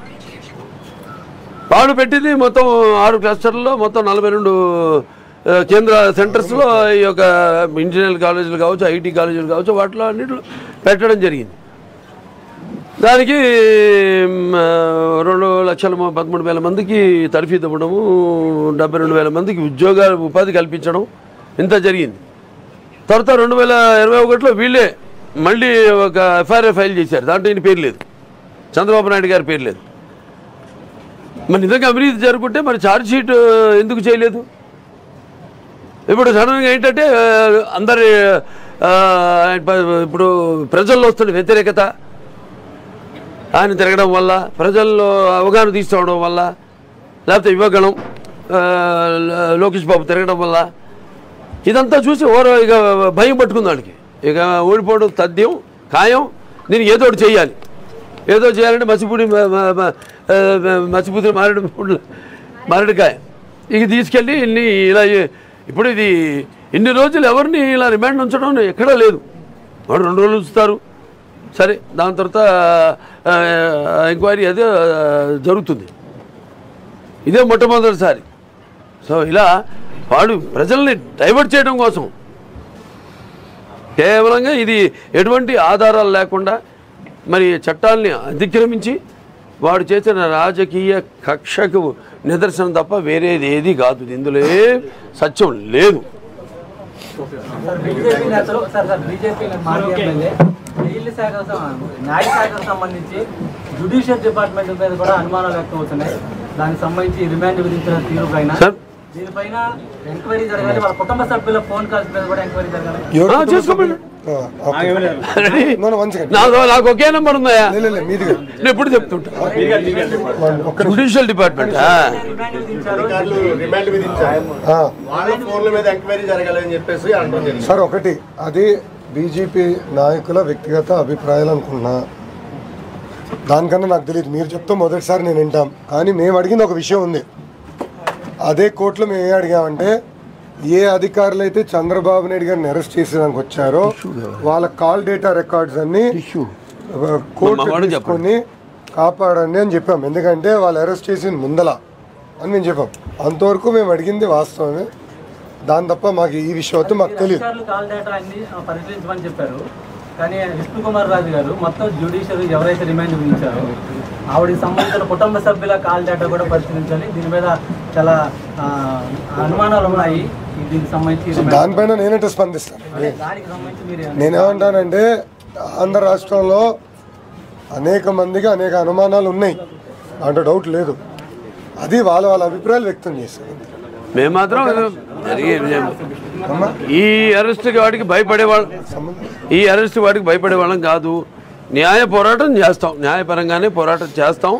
వాళ్ళు పెట్టింది మొత్తం ఆరు క్లస్టర్లో మొత్తం నలభై రెండు ఆ, కేంద్ర సెంటర్స్లో ఈ యొక్క ఇంజనీరింగ్ కాలేజీలు కావచ్చు ఐటీ కాలేజీలు కావచ్చు వాటిలో అన్నింటిలో పెట్టడం జరిగింది దానికి మ్, ఆ, రెండు లక్షల మ- పదమూడు వేల మందికి తర్ఫీదు ఇవ్వడము డెబ్బై రెండు వేల మందికి ఉద్యోగ ఉపాధి కల్పించడం ఇంత జరిగింది తర్వాత రెండు వేల ఇరవై ఒకటిలో వీళ్ళే మళ్ళీ ఒక ఎఫ్ఐఆర్ ఫైల్ చేశారు దాంట్లో ఈయన పేరు లేదు చంద్రబాబు నాయుడు గారి పేరు లేదు మరి నిజంగా అవినీతి జరుగుంటే మరి ఛార్జ్ షీట్ ఎందుకు చేయలేదు ఇప్పుడు సడన్గా ఏంటంటే ఆ, అందరి ఆ, ఇప్పుడు ప్రజల్లో వస్తున్న వ్యతిరేకత ఆయన తిరగడం వల్ల ప్రజల్లో అవగాహన తీసుకోవడం వల్ల లేకపోతే యువగణం ఆ, లోకేష్ బాబు తిరగడం వల్ల ఇదంతా చూసి ఓరో ఇక భయం పట్టుకుంది వాడికి ఇక ఓడిపోవడం తథ్యం ఖాయం దీనికి ఏదో ఒకటి చేయాలి ఏదో చేయాలంటే మసిపూడి మ- మ- మ- ఆ, మసిపూడి మారేడు మారేడుకాయ ఇక తీసుకెళ్ళి ఇన్ని ఇలా చే- ఇప్పుడు ఇది ఇన్ని రోజులు ఎవరిని ఇలా రిమాండ్ ఉంచడం ఎక్కడా లేదు వాడు రెండు రోజులు ఉంచుతారు సరే దాని తర్వాత ఆ, ఎంక్వైరీ అదే ఆ, జరుగుతుంది ఇదే మొట్టమొదటిసారి సో ఇలా వాడు ప్రజల్ని డైవర్ట్ చేయడం కోసం కేవలంగా ఇది ఎటువంటి ఆధారాలు లేకుండా మరి చట్టాల్ని అతిక్రమించి వాడు చేసిన రాజకీయ కక్షకు నిదర్శనం తప్ప వేరేది ఏది కాదు ఇందులో ఏ సత్యం లేదు బీజేపీ నేతలు సార్ సార్ బీజేపీ మాజీ ఎమ్మెల్యే జైలు శాఖ న్యాయ శాఖకు సంబంధించి జుడిషియల్ డిపార్ట్మెంట్ మీద కూడా అనుమానాలు వ్యక్తం అవుతున్నాయి దానికి సంబంధించి రిమాండ్ విధించిన తీరు పైన సార్. దీనిపైన ఎంక్వైరీ జరగాలి వాళ్ళ కుటుంబ సభ్యుల ఫోన్ కాల్స్ మీద కూడా ఎంక్వైరీ జరగాలి ఎవరు ఆ, చేసుకోమని. ఆ, okay. No, no, one second. నాకు నాకు ఒకే నెంబర్ ఉందా లే, లే, లే, మీది కాదు. నేను ఎప్పుడు చెప్తుంటా One, ఒక్క నిమిషం. జుడిషియల్ డిపార్ట్మెంట్ రిమాండ్ విధించారు అధికారులు రిమాండ్ విధించారు ఆ, వాళ్ళ ఫోన్ల మీద ఎంక్వైరీ జరగాలని చెప్పేసి అనడం జరిగింది సార్ ఒకటి అది బీజేపీ నాయకుల వ్యక్తిగత అభిప్రాయాలు అనుకున్నా దానికన్నా నాకు తెలియదు మీరు చెప్తే మొదటిసారి నేను వింటాం కానీ మేము అడిగిన ఒక విషయం ఉంది అదే కోర్టులో మేము ఏం అడిగామంటే ఏ అధికారులు అయితే చంద్రబాబు నాయుడు గారిని అరెస్ట్ చేసేదానికి వచ్చారో వాళ్ళ కాల్ డేటా రికార్డ్స్ అన్ని కోర్టు మా వాడికి తీసుకొని కాపాడండి అని చెప్పాం ఎందుకంటే వాళ్ళు అరెస్ట్ చేసిన ముందల అని మేము చెప్పాం అంతవరకు మేము అడిగింది వాస్తవమే దాని తప్ప మాకు ఈ విషయం అయితే మాకు తెలియదు అధికారులు కాల్ డేటా అన్ని ఆ, పరిశీలించమని చెప్పారు కానీ విష్ణు కుమార్ రాజు గారు మొత్తం జ్యుడిషియరీ ఎవరైతే రిమాండ్ విధించారో ఆవిడకి సంబంధించిన కుటుంబ సభ్యుల కాల్ డేటా కూడా పరిశీలించాలి దీని మీద చాలా ఆ, అనుమానాలు ఉన్నాయి దీనికి సంబంధించి remand- దానిపైన నేనంటే స్పందిస్తాను దానికి సంబంధించి మీరు నేనేమంటానంటే ఆంధ్ర రాష్ట్రంలో అనేక మందికి అనేక అనుమానాలు ఉన్నాయి అంటే డౌట్ లేదు అది వాళ్ళ వాళ్ళ అభిప్రాయాలు వ్యక్తం చేశారు మేము మాత్రం జరిగే ఈ అరెస్ట్ వాడికి భయపడే వాళ్ళం ఈ అరెస్ట్ వాడికి భయపడే వాళ్ళం కాదు న్యాయ పోరాటం చేస్తాం న్యాయపరంగానే పోరాటం చేస్తాం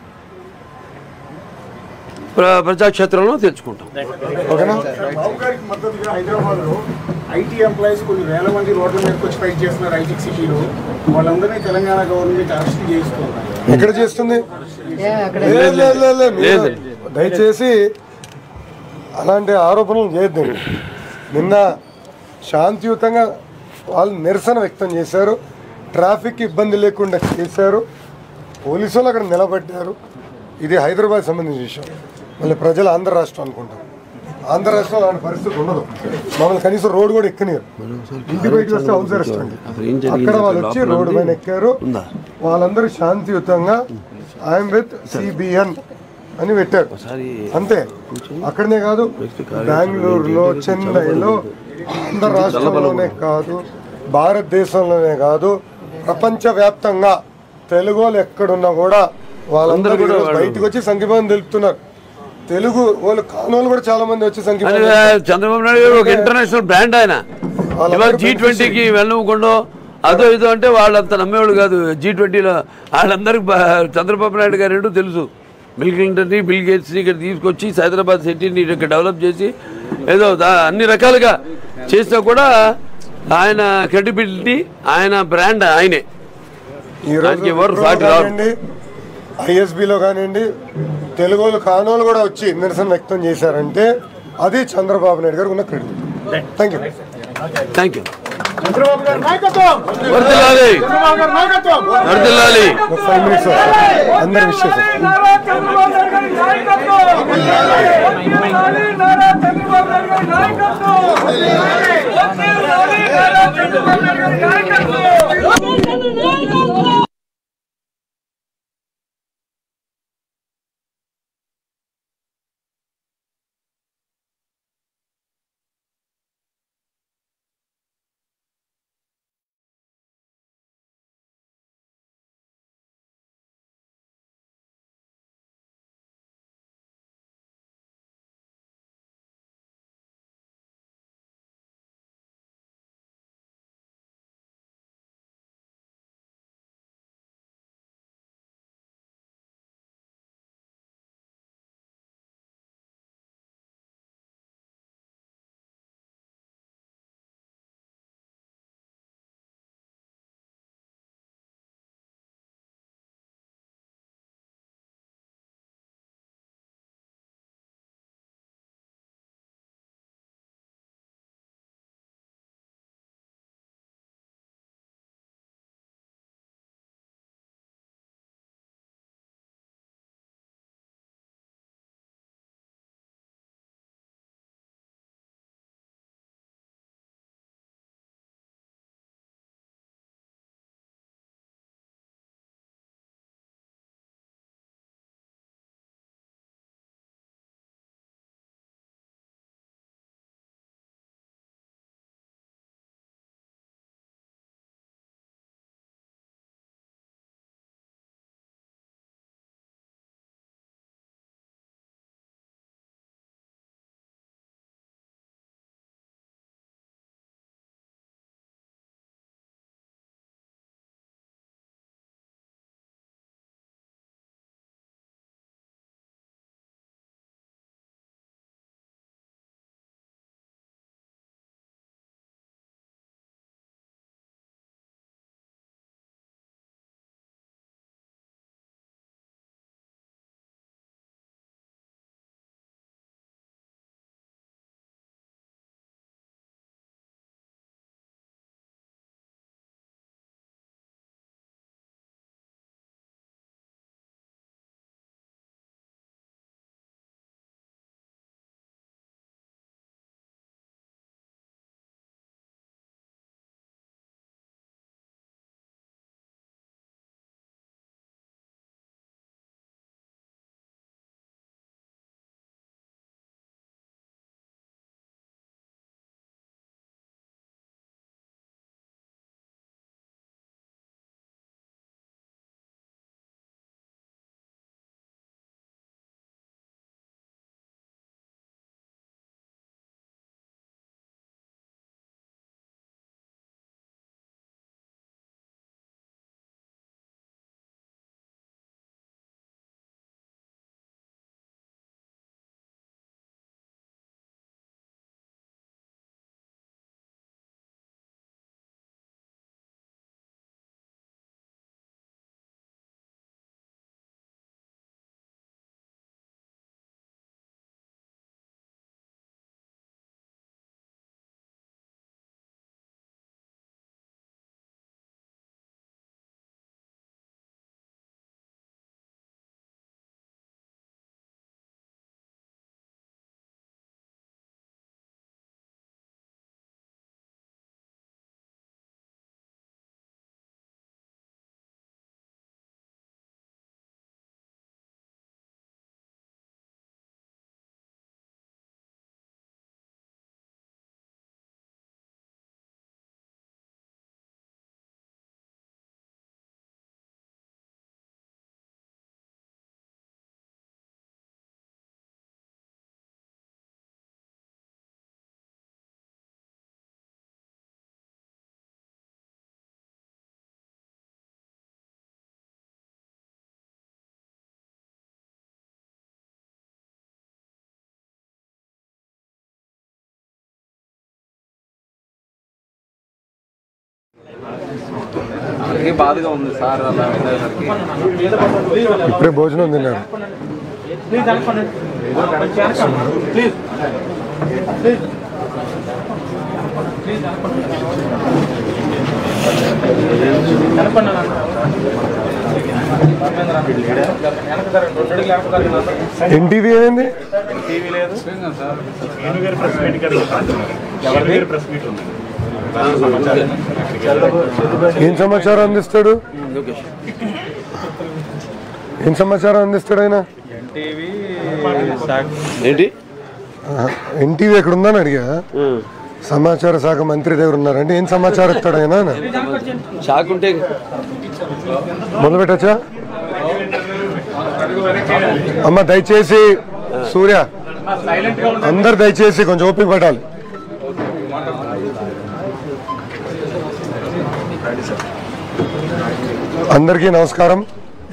ప్ర- ప్రజాక్షేత్రంలో తెచ్చుకుంటాం ఓకేనా బాబు గారికి మద్దతుగా హైదరాబాద్ లో ఐటీ ఎంప్లాయీస్ కొన్ని వేల మంది రోడ్ల మీదకి వచ్చి ఫైట్ చేస్తున్నారు ఐటీ సిటీలో వాళ్ళందరినీ తెలంగాణ గవర్నమెంట్ అరెస్ట్ చేస్తున్నారు ఎక్కడ చేస్తుంది లేదు, లేదు, లేదు, లేదు. మీరు లేదు. దయచేసి అలాంటి ఆరోపణలు చేయొద్దండి నిన్న శాంతియుతంగా వాళ్ళు నిరసన వ్యక్తం చేశారు ట్రాఫిక్ ఇబ్బంది లేకుండా చేశారు పోలీసులు అక్కడ నిలబడ్డారు ఇది హైదరాబాద్ సంబంధించిన విషయం మళ్ళీ ప్రజలు ఆంధ్ర రాష్ట్రం అనుకుంటారు ఆంధ్ర రాష్ట్రంలో అలాంటి పరిస్థితి ఉండదు మమ్మల్ని కనీసం రోడ్డు కూడా ఎక్కనియరు ఇంటి బయటకు వస్తే హౌస్ అరెస్ట్ అండి అసలు ఏం జరిగింది అక్కడ వాళ్ళు వచ్చి లోపల రోడ్డు ఉంది? పైన ఎక్కారు ఉందా? వాళ్ళందరూ శాంతియుతంగా ఐఎమ్ విత్ సిబిఎన్ అని పెట్టారు ఒకసారి అంతే అక్కడనే కాదు బెంగళూరులో చెన్నైలో ఆంధ్ర రాష్ట్రంలోనే కాదు భారతదేశంలోనే కాదు ప్రపంచవ్యాప్తంగా తెలుగు వాళ్ళు ఎక్కడున్నా కూడా వాళ్ళందరూ అందరూ కూడా ఈరోజు వాళ్ళు- బయటకు వచ్చి సంఘీభావం తెలుపుతున్నారు తెలుగు వాళ్ళు కానోళ్ళు కూడా చాలా మంది వచ్చి అని సంఘీభావం చంద్రబాబు నాయుడు గారు ఒక ఇంటర్నేషనల్ బ్రాండ్ ఆయన ఇవాళ జీ ట్వంటీకి వెళ్ళకుండా అదో ఇదో అంటే వాళ్ళంత నమ్మేవాళ్ళు కాదు జీ ట్వంటీలో వాళ్ళందరికీ బా- చంద్రబాబు నాయుడు గారు ఏంటో తెలుసు బిల్ క్లింటన్ని బిల్ గేట్స్ని ఇక్కడ తీసుకొచ్చి హైదరాబాద్ సిటీని ఇక్కడ డెవలప్ చేసి ఏదో దా- అన్ని రకాలుగా చేసినా కూడా ఆయన క్రెడిబిలిటీ ఆయన బ్రాండ్ ఆయనే ఈ రోజు ఆయనకి ఎవరు విప్రో సాటి రారు కానివ్వండి ఐఎస్బిలో కానివ్వండి తెలుగు వాళ్ళు కానోళ్ళు కూడా వచ్చి నిరసన వ్యక్తం చేశారంటే అది చంద్రబాబు నాయుడు గారు ఉన్న credit thank you thank you Chandrababu గారి నాయకత్వం వర్ధిల్లాలి చంద్రబాబు గారి నాయకత్వం వర్ధిల్లాలి ఫైవ్ మినిట్స్ అందరు విషయం నాయకత్వం అందరికీ బాధగా ఉంది సార్ అలా వెళ్ళేసరికి ఇప్పుడే భోజనం తిన్నారు ప్లీజ్ అనుకోండి ప్లీజ్ ప్లీజ్ ప్లీజ్ అనుకోండి అనుకోండి నాన్న. వెనక జరగండి. రెండు అడుగులు వెనక జరగండి అందరూ. ఎన్టీవీ ఏమైంది టీవీ లేదు ఏను గారి ప్రెస్ మీట్ గారు ఎవరి గారి ప్రెస్ మీట్ ఉంది రాష్ట్ర సమాచారం ఏం సమాచారం అందిస్తాడు ఏం సమాచారం అందిస్తాడు ఆయన ఎన్టీవీ ఏంటి ఎన్టీవీ ఎక్కడ ఉందని అడిగా సమాచార శాఖ మంత్రి దగ్గర ఉన్నారంటే ఏం సమాచారం ఇస్తాడు ఆయన అని. షాక్ ఉంటే మొదలు పెట్టచ్చా అమ్మ దయచేసి సూర్య అందరు దయచేసి కొంచెం ఓపిక పడాలి అందరికీ నమస్కారం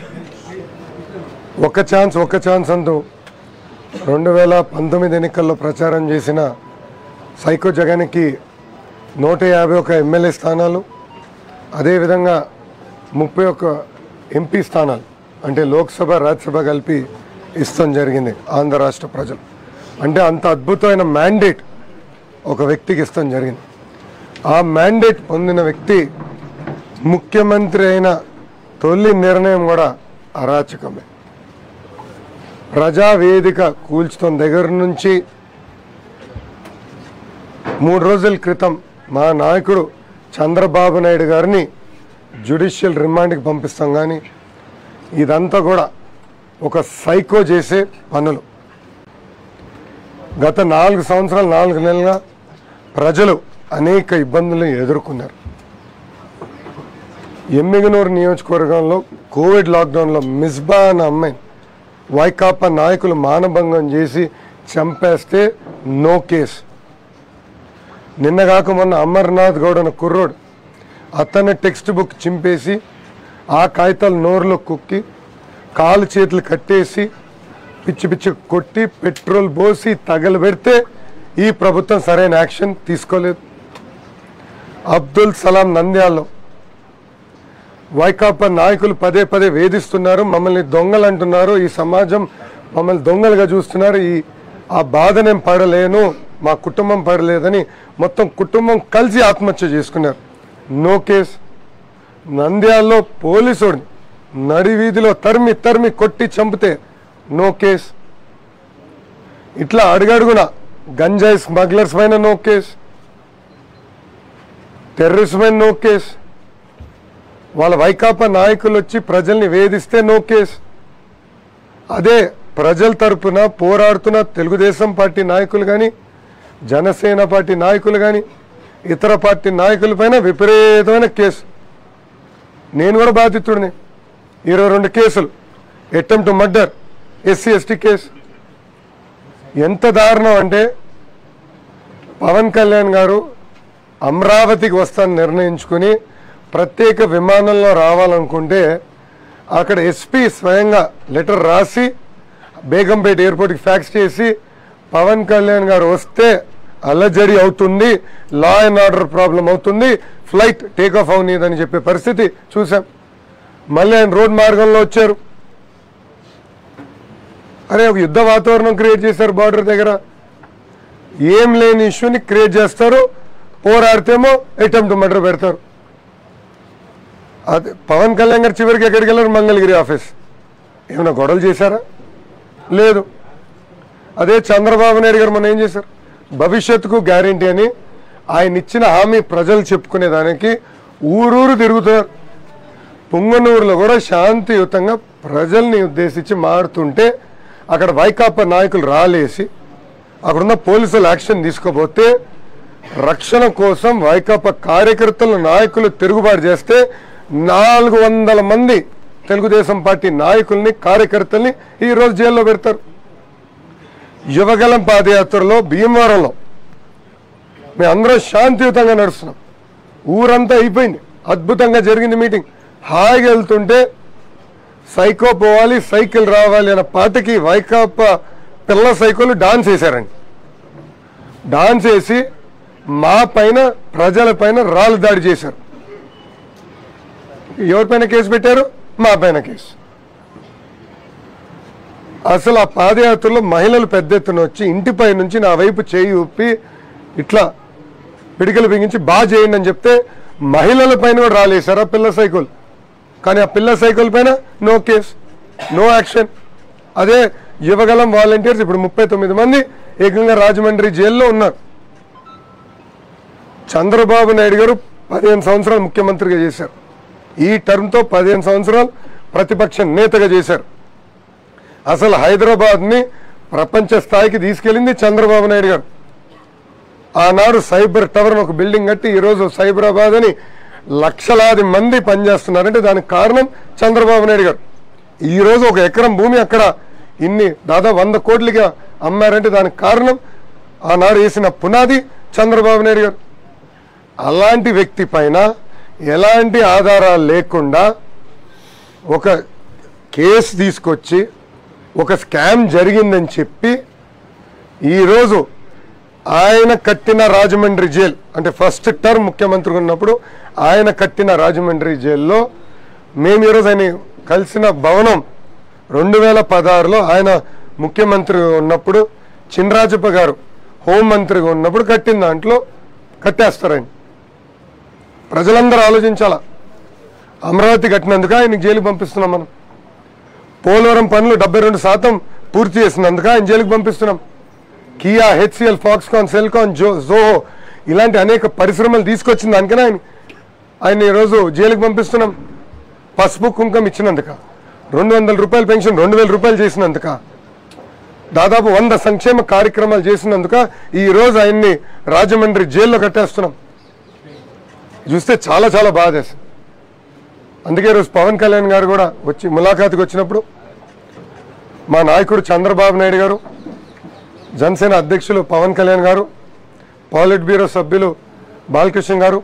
ఒక్క ఛాన్స్ ఒక్క ఛాన్స్ అంటూ రెండు వేల పంతొమ్మిది ఎన్నికల్లో ప్రచారం చేసిన సైకో జగన్కి నూట యాభై ఒక ఎమ్మెల్యే స్థానాలు అదేవిధంగా ముప్పై ఒక్క ఎంపీ స్థానాలు అంటే లోక్సభ రాజ్యసభ కలిపి ఇస్తాం జరిగింది ఆంధ్ర రాష్ట్ర ప్రజలు అంటే అంత అద్భుతమైన మ్యాండేట్ ఒక వ్యక్తికి ఇస్తాం జరిగింది ఆ మ్యాండేట్ పొందిన వ్యక్తి ముఖ్యమంత్రి అయిన తొలి నిర్ణయం కూడా అరాచకమే ప్రజావేదిక కూల్చుతున్న దగ్గర నుంచి మూడు రోజుల క్రితం మా నాయకుడు చంద్రబాబు నాయుడు గారిని జ్యుడిషియల్ రిమాండ్కి పంపిస్తాం కానీ ఇదంతా కూడా ఒక సైకో చేసే పనులు గత నాలుగు సంవత్సరాలు నాలుగు నెలలుగా ప్రజలు అనేక ఇబ్బందులు ఎదుర్కొన్నారు ఎమ్మిగనూరు నియోజకవర్గంలో కోవిడ్ లాక్డౌన్లో మిస్బా అన్న అమ్మాయిని వైకాపా నాయకులు మానభంగం చేసి చంపేస్తే నో కేసు నిన్నగాక మొన్న అమర్నాథ్ గౌడ్ అన్న కుర్రోడు అతని టెక్స్ట్ బుక్ చింపేసి ఆ కాగితాలు నోరులో కుక్కి కాలు చేతులు కట్టేసి పిచ్చి పిచ్చి కొట్టి పెట్రోల్ పోసి తగలబెడితే ఈ ప్రభుత్వం సరైన యాక్షన్ తీసుకోలేదు అబ్దుల్ సలాం నంద్యాలలో వైకాపా నాయకులు పదే పదే వేధిస్తున్నారు మమ్మల్ని దొంగలు అంటున్నారు ఈ సమాజం మమ్మల్ని దొంగలుగా చూస్తున్నారు ఈ ఆ బాధ నేను పడలేను మా కుటుంబం పడలేదని మొత్తం కుటుంబం కలిసి ఆత్మహత్య చేసుకున్నారు నో కేస్ నంద్యాలలో పోలీసుడిని నడి వీధిలో తరిమి తరిమి కొట్టి చంపితే నో కేస్ ఇట్లా అడుగడుగున గంజాయి స్మగ్లర్స్ పైన నో కేస్ టెర్రరిస్ట్ పైన నో కేస్ వాళ్ళ వైకాపా నాయకులు వచ్చి ప్రజల్ని వేధిస్తే నో కేస్ అదే ప్రజల తరపున పోరాడుతున్న తెలుగుదేశం పార్టీ నాయకులు కానీ జనసేన పార్టీ నాయకులు కానీ ఇతర పార్టీ నాయకుల పైన విపరీతమైన కేసు నేను కూడా బాధితుడిని ఇరవై రెండు కేసులు attempt murder SC ST case ఎంత దారుణం అంటే పవన్ కళ్యాణ్ గారు అమరావతికి వస్తాను నిర్ణయించుకుని ప్రత్యేక విమానంలో రావాలనుకుంటే అక్కడ ఎస్పీ స్వయంగా లెటర్ రాసి బేగంపేట ఎయిర్పోర్ట్కి ఫ్యాక్స్ చేసి పవన్ కళ్యాణ్ గారు వస్తే అల్లజడి అవుతుంది లా అండ్ ఆర్డర్ ప్రాబ్లం అవుతుంది ఫ్లైట్ టేక్ ఆఫ్ అవనీదని చెప్పే పరిస్థితి చూసాం మళ్ళీ ఆయన రోడ్ మార్గంలో వచ్చారు అరే ఒక యుద్ధ వాతావరణం క్రియేట్ చేశారు బార్డర్ దగ్గర ఏం లేని ఇష్యూని క్రియేట్ చేస్తారు పోరాడితేమో అటెంప్ట్ మర్డర్ పెడతారు అదే పవన్ కళ్యాణ్ గారు చివరికి ఎక్కడికి వెళ్ళారు మంగళగిరి ఆఫీస్ ఏమైనా గొడవలు చేశారా లేదు అదే చంద్రబాబు నాయుడు గారు మొన్న ఏం చేశారు భవిష్యత్తుకు గ్యారంటీ అని ఆయన ఇచ్చిన హామీ ప్రజలు చెప్పుకునే దానికి ఊరూరు తిరుగుతున్నారు పుంగనూరులో కూడా శాంతియుతంగా ప్రజల్ని ఉద్దేశించి మాడుతుంటే అక్కడ వైకాపా నాయకులు రాలేసి అక్కడున్న పోలీసులు యాక్షన్ తీసుకోపోతే రక్షణ కోసం వైకాపా కార్యకర్తలు నాయకులు తిరుగుబాటు చేస్తే నాలుగు వందల మంది తెలుగుదేశం పార్టీ నాయకుల్ని కార్యకర్తల్ని ఈ రోజు జైల్లో పెడతారు యువగలం పాదయాత్రలో భీమవరంలో మేము అందరం శాంతియుతంగా నడుస్తున్నాం ఊరంతా అయిపోయింది అద్భుతంగా జరిగింది మీటింగ్ హాయిగా వెళ్తుంటే సైకో పోవాలి సైకిల్ రావాలి అన్న పాటకి వైకాపా పిల్ల సైకోలు డాన్స్ వేశారండి డాన్స్ వేసి మా పైన ప్రజల పైన రాళ్ళు దాడి చేశారు ఎవరిపైన కేసు పెట్టారు మా పైన కేసు అసలు ఆ పాదయాత్రలో మహిళలు పెద్ద ఎత్తున వచ్చి ఇంటిపై నుంచి నా వైపు చేయి ఊపి ఇట్లా పిడికలు బిగించి బాగా చేయండి అని చెప్తే మహిళల పైన కూడా రాలేశారు ఆ పిల్ల సైకిల్ కానీ ఆ పిల్ల సైకిల్ పైన నో కేస్ నో యాక్షన్ అదే యువగలం వాలంటీర్స్ ఇప్పుడు ముప్పై తొమ్మిది మంది ఏకంగా రాజమండ్రి జైల్లో ఉన్నారు చంద్రబాబు నాయుడు గారు పదిహేను సంవత్సరాలు ముఖ్యమంత్రిగా చేశారు ఈ టర్మ్తో పదిహేను సంవత్సరాలు ప్రతిపక్ష నేతగా చేశారు అసలు హైదరాబాద్ని ప్రపంచ స్థాయికి తీసుకెళ్ళింది చంద్రబాబు నాయుడు గారు ఆనాడు సైబర్ టవర్ అని ఒక బిల్డింగ్ కట్టి ఈరోజు సైబరాబాద్ అని లక్షలాది మంది పనిచేస్తున్నారంటే దానికి కారణం చంద్రబాబు నాయుడు గారు ఈరోజు ఒక ఎకరం భూమి అక్కడ ఇన్ని దాదాపు వంద కోట్లుగా అమ్మారంటే దానికి కారణం ఆనాడు వేసిన పునాది చంద్రబాబు నాయుడు గారు అలాంటి వ్యక్తి పైన ఎలాంటి ఆధారాలు లేకుండా ఒక కేసు తీసుకొచ్చి ఒక స్కామ్ జరిగిందని చెప్పి ఈరోజు ఆయన కట్టిన రాజమండ్రి జైల్ అంటే ఫస్ట్ టర్మ్ ముఖ్యమంత్రి ఉన్నప్పుడు ఆయన కట్టిన రాజమండ్రి జైల్లో మేము ఈరోజు ఆయన కలిసిన భవనం రెండు వేల పదహారులో ఆయన ముఖ్యమంత్రి ఉన్నప్పుడు చినరాజప్ప గారు హోంమంత్రిగా ఉన్నప్పుడు కట్టిన దాంట్లో కట్టేస్తారు ఆయన ప్రజలందరూ ఆలోచించాలా అమరావతి కట్టినందుకు ఆయనకి జైలుకి పంపిస్తున్నాం మనం పోలవరం పనులు డెబ్బై రెండు శాతం పూర్తి చేసినందుకు ఆయన జైలుకి పంపిస్తున్నాం కియా హెచ్సిఎల్ ఫాక్స్కాన్ సెల్కాన్ జో జోహో ఇలాంటి అనేక పరిశ్రమలు తీసుకొచ్చిన దానికనే ఆయన ఆయన ఈరోజు జైలుకి పంపిస్తున్నాం పసుపు కుంకం ఇచ్చినందుక రెండు వందల రూపాయల పెన్షన్ రెండు వేల రూపాయలు చేసినందుక దాదాపు వంద సంక్షేమ కార్యక్రమాలు చేసినందుక ఈ రోజు ఆయన్ని రాజమండ్రి జైల్లో కట్టేస్తున్నాం చూస్తే చాలా చాలా బాధ వేస్తుంది అందుకే ఈరోజు పవన్ కళ్యాణ్ గారు కూడా వచ్చి ములాఖాతుకి వచ్చినప్పుడు మా నాయకుడు చంద్రబాబు నాయుడు గారు జనసేన అధ్యక్షులు పవన్ కళ్యాణ్ గారు పాలిట్ బ్యూరో సభ్యులు బాలకృష్ణ గారు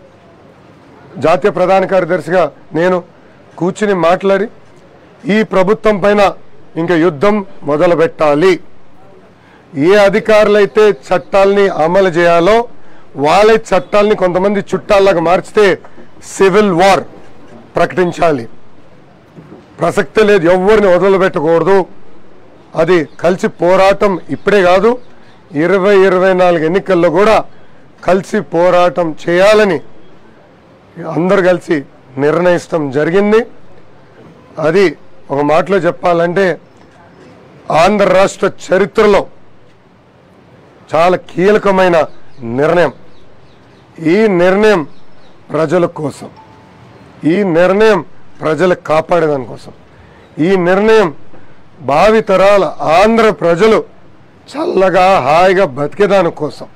జాతీయ ప్రధాన కార్యదర్శిగా నేను కూర్చుని మాట్లాడి ఈ ప్రభుత్వం పైన ఇంకా యుద్ధం మొదలు పెట్టాలి ఏ అధికారులైతే చట్టాలని అమలు చేయాలో వాళ్ళే చట్టాలని కొంతమంది చుట్టాల్లాగా మార్చితే సివిల్ వార్ ప్రకటించాలి ప్రసక్తే లేదు ఎవరిని వదిలిపెట్టకూడదు అది కలిసి పోరాటం ఇప్పుడే కాదు ఇరవై ఇరవై నాలుగు ఎన్నికల్లో కూడా కలిసి పోరాటం చేయాలని అందరు కలిసి నిర్ణయిస్తాం జరిగింది అది ఒక మాటలో చెప్పాలంటే ఆంధ్ర రాష్ట్ర చరిత్రలో చాలా కీలకమైన నిర్ణయం ఈ నిర్ణయం ప్రజల కోసం ఈ నిర్ణయం ప్రజలకు కాపాడేదాని కోసం ఈ నిర్ణయం భావి తరాల ఆంధ్ర ప్రజలు చల్లగా హాయిగా బతికేదాని కోసం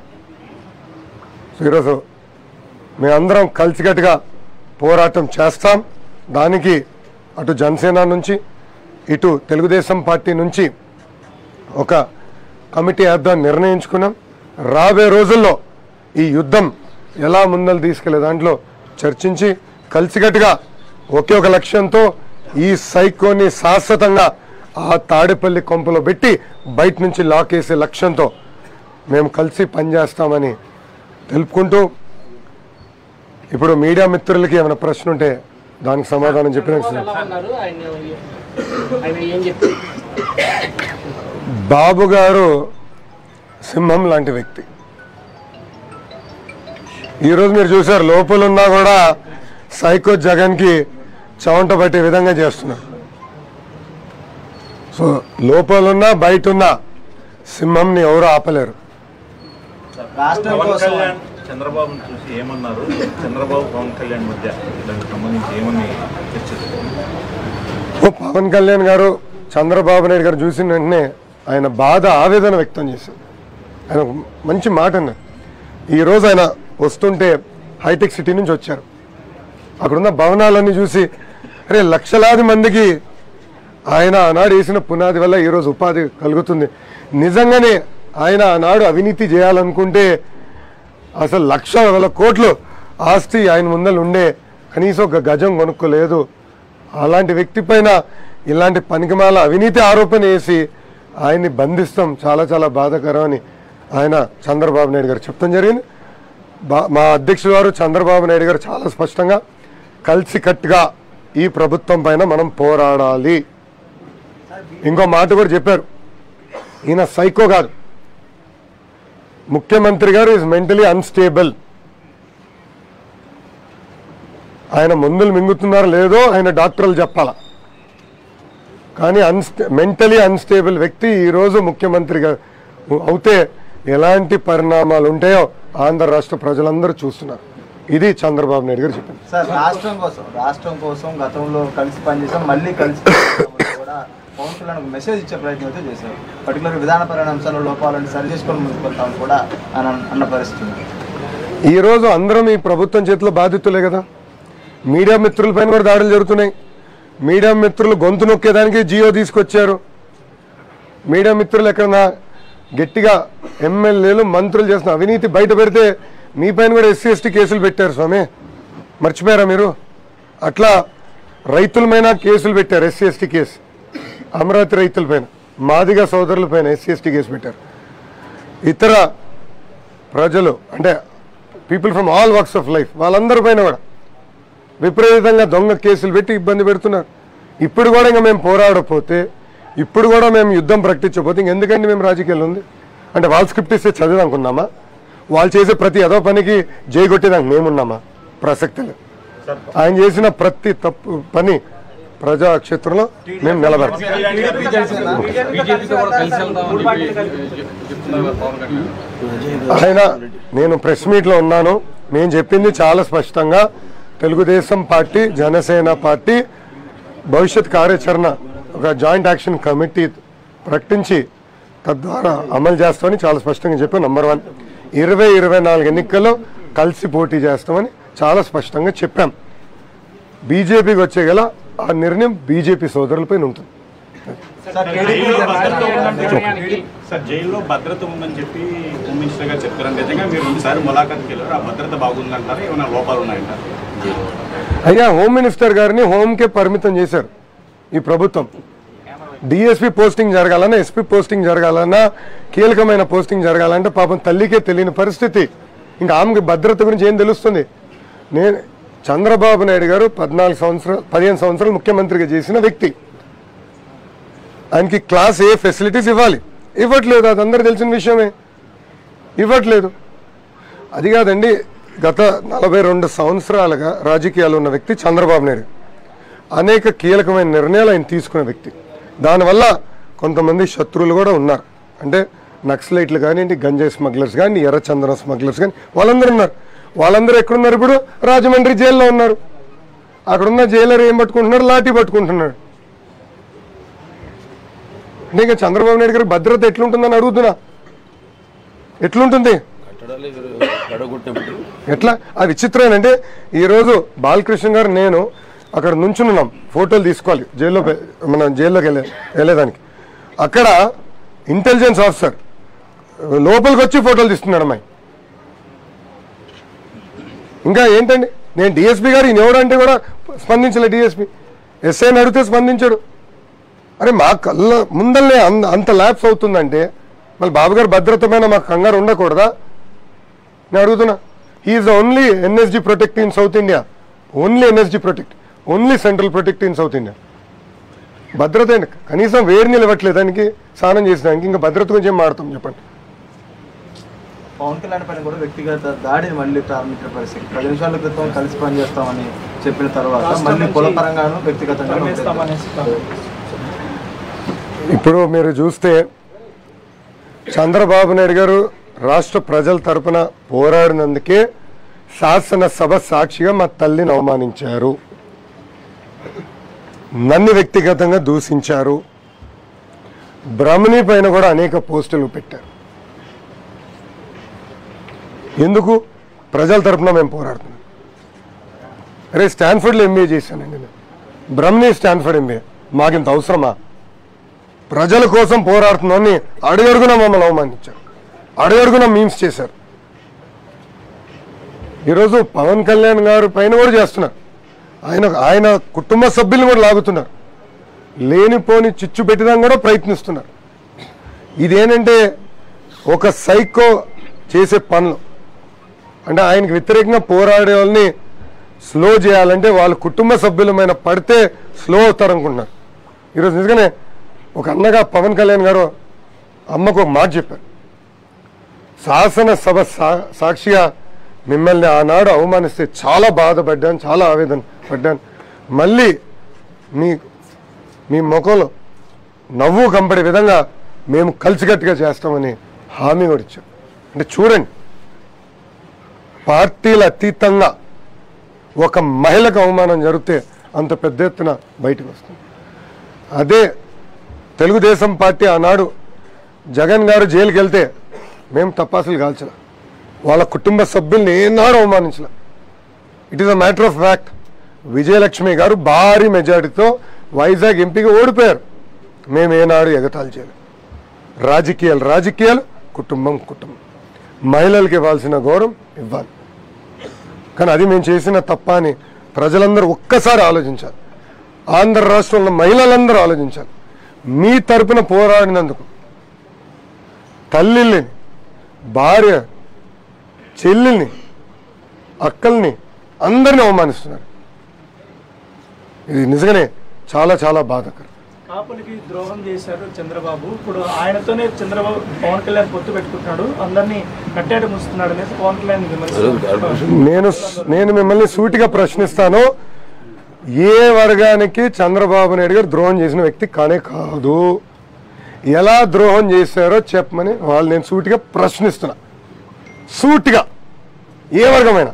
సో ఈరోజు మేమందరం కలిసికట్టుగా పోరాటం చేస్తాం దానికి అటు జనసేన నుంచి ఇటు తెలుగుదేశం పార్టీ నుంచి ఒక కమిటీ వేద్దాం నిర్ణయించుకున్నాం రాబోయే రోజుల్లో ఈ యుద్ధం ఎలా ముందలు తీసుకెళ్లే దాంట్లో చర్చించి కలిసికట్టుగా ఒకే ఒక లక్ష్యంతో ఈ సైకోని శాశ్వతంగా ఆ తాడేపల్లి కొంపలో పెట్టి బయట నుంచి లాకేసే లక్ష్యంతో మేము కలిసి పనిచేస్తామని తెలుపుకుంటూ ఇప్పుడు మీడియా మిత్రులకి ఏమైనా ప్రశ్న ఉంటే దానికి సమాధానం చెప్పిన ఎలా ఉన్నారు ఆయన ఆయన ఏం చెప్పారు బాబు గారు సింహం లాంటి వ్యక్తి ఈరోజు మీరు చూసారు లోపల ఉన్నా కూడా సైకో జగన్కి చవంట పట్టే విధంగా చేస్తున్నారు సో లోపలున్నా బయట ఉన్న సింహంని ఎవరు ఆపలేరు రాష్ట్రం పవన్ కోసం కళ్యాణ్ చంద్రబాబును చూసి ఏమన్నారు చంద్రబాబు పవన్ కళ్యాణ్ మధ్య దానికి సంబంధించి ఏమని చర్చ జరిగింది? ఓ పవన్ కళ్యాణ్ గారు చంద్రబాబు నాయుడు గారు చూసిన వెంటనే ఆయన బాధ ఆవేదన వ్యక్తం చేశారు ఆయన ఒక మంచి మాట అన్నారు ఈరోజు ఆయన వస్తుంటే హైటెక్ సిటీ నుంచి వచ్చారు అక్కడున్న భవనాలన్నీ చూసి అరే లక్షలాది మందికి ఆయన ఆనాడు వేసిన పునాది వల్ల ఈరోజు ఉపాధి కలుగుతుంది నిజంగానే ఆయన ఆనాడు అవినీతి చేయాలనుకుంటే అసలు లక్ష వేల కోట్లు ఆస్తి ఆయన ముందర ఉండే కనీసం ఒక గజం కొనుక్కోలేదు అలాంటి వ్యక్తి పైన ఇలాంటి పనికిమాల అవినీతి ఆరోపణ వేసి ఆయన్ని బంధిస్తాం చాలా చాలా బాధాకరం అని ఆయన చంద్రబాబు నాయుడు గారు చెప్తాం జరిగింది బా మా అధ్యక్షుడు గారు చంద్రబాబు నాయుడు గారు చాలా స్పష్టంగా కలిసికట్టుగా ఈ ప్రభుత్వం పైన మనం పోరాడాలి ఇంకో మాట కూడా చెప్పారు ఈయన సైకో కాదు ముఖ్యమంత్రి గారు ఈజ్ మెంటలీ అన్స్టేబుల్ ఆయన మందులు మింగుతున్నారో లేదో ఆయన డాక్టర్లు చెప్పాలా కానీ అన్స్టే మెంటలీ అన్స్టేబుల్ వ్యక్తి ఈరోజు ముఖ్యమంత్రిగా అవుతే ఎలాంటి పరిణామాలు ఉంటాయో ఆంధ్ర రాష్ట్ర ప్రజలందరూ చూస్తున్నారు ఇది చంద్రబాబు నాయుడు గారు చెప్పింది సార్ రాష్ట్రం కోసం రాష్ట్రం కోసం గతంలో కలిసి పనిచేసాం మళ్ళీ కలిసి పనిచేస్తామని కూడా పవన్ కళ్యాణ్ ఒక మెసేజ్ ఇచ్చే ప్రయత్నం అయితే చేశారు పర్టికులర్ విధానపరమైన అంశాల లోపాలను సరి చేసుకొని ముందుకు వెళ్తామని కూడా ఆయన అన్న పరిస్థితి ఉంది. ఈరోజు అందరం ఈ ప్రభుత్వం చేతిలో బాధితులే కదా మీడియా మిత్రుల పైన కూడా దాడులు జరుగుతున్నాయి మీడియా మిత్రులు గొంతు నొక్కేదానికి జియో తీసుకొచ్చారు మీడియా మిత్రులు ఎక్కడన్నా గట్టిగా ఎమ్మెల్యేలు మంత్రులు చేస్తున్న అవినీతి బయట పెడితే మీ పైన కూడా ఎస్సీ ఎస్టీ కేసులు పెట్టారు స్వామి మర్చిపోయారా మీరు అట్లా రైతులపైన కేసులు పెట్టారు ఎస్సీ ఎస్టీ కేసు అమరావతి రైతుల పైన మాదిగా సోదరుల పైన ఎస్సీ ఎస్టీ కేసు పెట్టారు ఇతర ప్రజలు అంటే people from all works of life వాళ్ళందరి పైన కూడా విపరీతంగా దొంగ కేసులు పెట్టి ఇబ్బంది పెడుతున్నారు ఇప్పుడు కూడా ఇంకా మేము పోరాడకపోతే ఇప్పుడు కూడా మేము యుద్ధం ప్రకటించకపోతే ఇంకెందుకండి మేము రాజకీయాలు ఉంది అంటే వాళ్ళు స్క్రిప్ట్ ఇస్తే చదివానుకున్నామా వాళ్ళు చేసే ప్రతి ఏదో పనికి జై కొట్టేదానికి మేమున్నామా ప్రసక్తి లేదు ఆయన చేసిన ప్రతి తప్పు పని ప్రజాక్షేత్రంలో మేము నిలబెడతాం బీజేపీతో కూడా కలిసి వెళ్తామని చెప్పి చెప్తున్నారు కదా పవన్ కళ్యాణ్ ఆయన నేను ప్రెస్ మీట్లో ఉన్నాను నేను చెప్పింది చాలా స్పష్టంగా తెలుగుదేశం పార్టీ జనసేన పార్టీ భవిష్యత్ కార్యాచరణ ఒక జాయింట్ యాక్షన్ కమిటీ ప్రకటించి తద్వారా అమలు చేస్తామని చాలా స్పష్టంగా చెప్పాను నంబర్ వన్ ఇరవై ఇరవై నాలుగు ఎన్నికల్లో కలిసి పోటీ చేస్తామని చాలా స్పష్టంగా చెప్పాం బీజేపీకి వచ్చే గల ఆ నిర్ణయం బీజేపీ సోదరులపైన ఉంటుంది సార్ జైల్లో భద్రత ఉందని టీడీపీ చెప్పి- సార్ జైల్లో భద్రత ఉందని చెప్పి హోమ్ మినిస్టర్ గారు చెప్తారు నిజంగా మీరు రెండుసార్లు ములాఖాత్కి వెళ్ళారు ఆ భద్రత బాగుందంటారు ఏమైనా లోపాలు ఉన్నాయంటారు అయ్యా హోమ్ మినిస్టర్ గారిని హోమ్కే పరిమితం చేశారు ఈ ప్రభుత్వం డిఎస్పీ పోస్టింగ్ జరగాలన్నా ఎస్పీ పోస్టింగ్ జరగాలన్నా కీలకమైన పోస్టింగ్ జరగాలంటే పాపం తల్లికే తెలియని పరిస్థితి ఇంకా ఆమెకి భద్రత గురించి ఏం తెలుస్తుంది నేను చంద్రబాబు నాయుడు గారు పద్నాలుగు సంవత్సరాలు పదిహేను సంవత్సరాలు ముఖ్యమంత్రిగా చేసిన వ్యక్తి ఆయనకి క్లాస్ ఏ ఫెసిలిటీస్ ఇవ్వాలి ఇవ్వట్లేదు అది అందరు తెలిసిన విషయమే ఇవ్వట్లేదు అది కాదండి గత నలభై రెండు సంవత్సరాలుగా రాజకీయాలు ఉన్న వ్యక్తి చంద్రబాబు నాయుడు అనేక కీలకమైన నిర్ణయాలు ఆయన తీసుకున్న వ్యక్తి దానివల్ల కొంతమంది శత్రువులు కూడా ఉన్నారు అంటే నక్సలైట్లు కానివ్వండి గంజాయి స్మగ్లర్స్ కానీ ఎర్రచందనం స్మగ్లర్స్ కానీ వాళ్ళందరూ ఉన్నారు వాళ్ళందరూ ఎక్కడున్నారు ఇప్పుడు రాజమండ్రి జైల్లో ఉన్నారు అక్కడున్న జైలర్ ఏం పట్టుకుంటున్నారు లాఠీ పట్టుకుంటున్నాడు అంటే ఇంకా చంద్రబాబు నాయుడు గారికి భద్రత ఎట్లుంటుందని అడుగుతున్నా ఎట్లుంటుంది కట్టడాలు గడగొట్టినప్పుడు ఎట్లా ఆ విచిత్రం ఏంటంటే ఈరోజు బాలకృష్ణ గారు నేను అక్కడ నుంచున్నాం ఫోటోలు తీసుకోవాలి జైల్లో పె- మన జైల్లోకి వెళ్ళే వెళ్ళేదానికి అక్కడ ఇంటెలిజెన్స్ ఆఫీసర్ లోపలికి వచ్చి ఫోటోలు తీస్తున్నాడు అమ్మాయి ఇంకా ఏంటండి నేను డిఎస్పీ గారు ఈయన ఎవడంటే కూడా స్పందించలే డిఎస్పీ ఎస్ఐని అడిగితే స్పందించాడు అరే మా కళ్ళ ముందల్లే అంత అంత ల్యాబ్స్ అవుతుందంటే మళ్ళీ బాబు గారు భద్రతమైన మాకు కంగారు ఉండకూడదా నేను అడుగుతున్నా he is the only NSG protect in South India only NSG protect only central protect in South India భద్రత ఏంటి? కనీసం వేడి నీళ్ళు ఇవ్వట్లేదు దానికి స్నానం చేసినానికి ఇంకా భద్రత గురించి ఏం మాడతాం చెప్పండి పవన్ కళ్యాణ్ పైన కూడా వ్యక్తిగత దాడిని మళ్ళీ ప్రారంభించిన పరిస్థితి పది నిమిషాల క్రితం కలిసి పనిచేస్తామని చెప్పిన తర్వాత రాష్ట్రం మళ్ళీ నుంచి కులపరంగాను వ్యక్తిగతంగా తరిమేస్తామనేసి ఇప్పుడు మీరు చూస్తే చంద్రబాబు నాయుడు గారు రాష్ట్ర ప్రజల తరపున పోరాడినందుకే శాసనసభ సాక్షిగా మా తల్లిని అవమానించారు నన్ను వ్యక్తిగతంగా దూషించారు బ్రహ్మణి పైన కూడా అనేక పోస్టులు పెట్టారు ఎందుకు ప్రజల తరపున మేము పోరాడుతున్నాం అరే స్టాన్ఫర్డ్లో ఎంబీఏ చేశానండి నేను బ్రహ్మణి స్టాన్ఫర్డ్ ఎంబీఏ మాకింత అవసరమా ప్రజల కోసం పోరాడుతున్నామని అడుగడుగున మమ్మల్ని అవమానించారు అడుగడుగున మీమ్స్ చేశారు ఈరోజు పవన్ కళ్యాణ్ గారు పైన కూడా చేస్తున్నారు ఆయన ఆయన కుటుంబ సభ్యులను కూడా లాగుతున్నారు లేనిపోని చిచ్చు పెట్టడానికి కూడా ప్రయత్నిస్తున్నారు ఇదేంటంటే ఒక సైకో చేసే పనులు అంటే ఆయనకి వ్యతిరేకంగా పోరాడే వాళ్ళని స్లో చేయాలంటే వాళ్ళ కుటుంబ సభ్యులమైన పడితే స్లో అవుతారు అనుకుంటున్నారు ఈరోజు నిజంగానే ఒక అన్నగా పవన్ కళ్యాణ్ గారు అమ్మకు ఒక మాట చెప్పారు శాసనసభ సా సాక్షిగా మిమ్మల్ని ఆనాడు అవమానిస్తే చాలా బాధపడ్డాను చాలా ఆవేదన పడ్డాను మళ్ళీ మీ మీ ముఖంలో నవ్వు కంపడే విధంగా మేము కలిసికట్టుగా చేస్తామని హామీ కూడా ఇచ్చాం అంటే చూడండి పార్టీల అతీతంగా ఒక మహిళకు అవమానం జరిగితే అంత పెద్ద ఎత్తున బయటకు వస్తుంది అదే తెలుగుదేశం పార్టీ ఆనాడు జగన్ గారు జైలుకి వెళ్తే మేము తపాసులు కాల్చలే వాళ్ళ కుటుంబ సభ్యుల్ని ఏనాడు అవమానించలే it is a matter of fact Vijayalakshmi గారు భారీ మెజారిటీతో వైజాగ్ ఎంపీగా ఓడిపోయారు మేము ఏనాడు ఎగతాళి చేయలేదు రాజకీయాలు రాజకీయాలు కుటుంబం కుటుంబం మహిళలకు ఇవ్వాల్సిన గౌరవం ఇవ్వాలి కానీ అది మేము చేసిన తప్ప అని ప్రజలందరూ ఒక్కసారి ఆలోచించాలి ఆంధ్ర రాష్ట్రంలో మహిళలందరూ ఆలోచించాలి మీ తరపున పోరాడినందుకు తల్లిల్ని భార్య చెల్లిని అక్కల్ని అందరిని అవమానిస్తున్నారు ఇది నిజంగానే చాలా చాలా బాధాకరం కాపులకి ద్రోహం చేశారు చంద్రబాబు ఇప్పుడు ఆయనతోనే చంద్రబాబు పవన్ కళ్యాణ్ పొత్తు పెట్టుకుంటున్నాడు అందరినీ కట్టాడు ముస్తున్నాడు అనేసి పవన్ కళ్యాణ్ విమర్శిస్తున్నారు నేను నేను మిమ్మల్ని సూటిగా ప్రశ్నిస్తాను ఏ వర్గానికి చంద్రబాబు నాయుడు గారు ద్రోహం చేసిన వ్యక్తి కానే కాదు ఎలా ద్రోహం చేశారో చెప్పమని వాళ్ళు నేను సూటిగా ప్రశ్నిస్తున్నా సూటిగా ఏ వర్గమైనా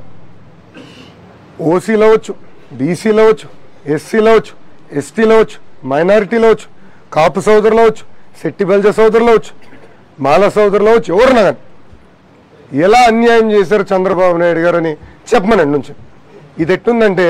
ఓసీలో అవచ్చు బీసీలో అవచ్చు ఎస్సీలో అవచ్చు ఎస్టీలో అవచ్చు మైనారిటీలో అవచ్చు కాపు సోదరులు అవచ్చు శెట్టి బల్జ సోదరులు అవచ్చు మాల సోదరులు అవచ్చు ఎవరున్నా కానీ ఎలా అన్యాయం చేశారు చంద్రబాబు నాయుడు గారు అని చెప్పమనండి నుంచి ఇది ఎట్టుందంటే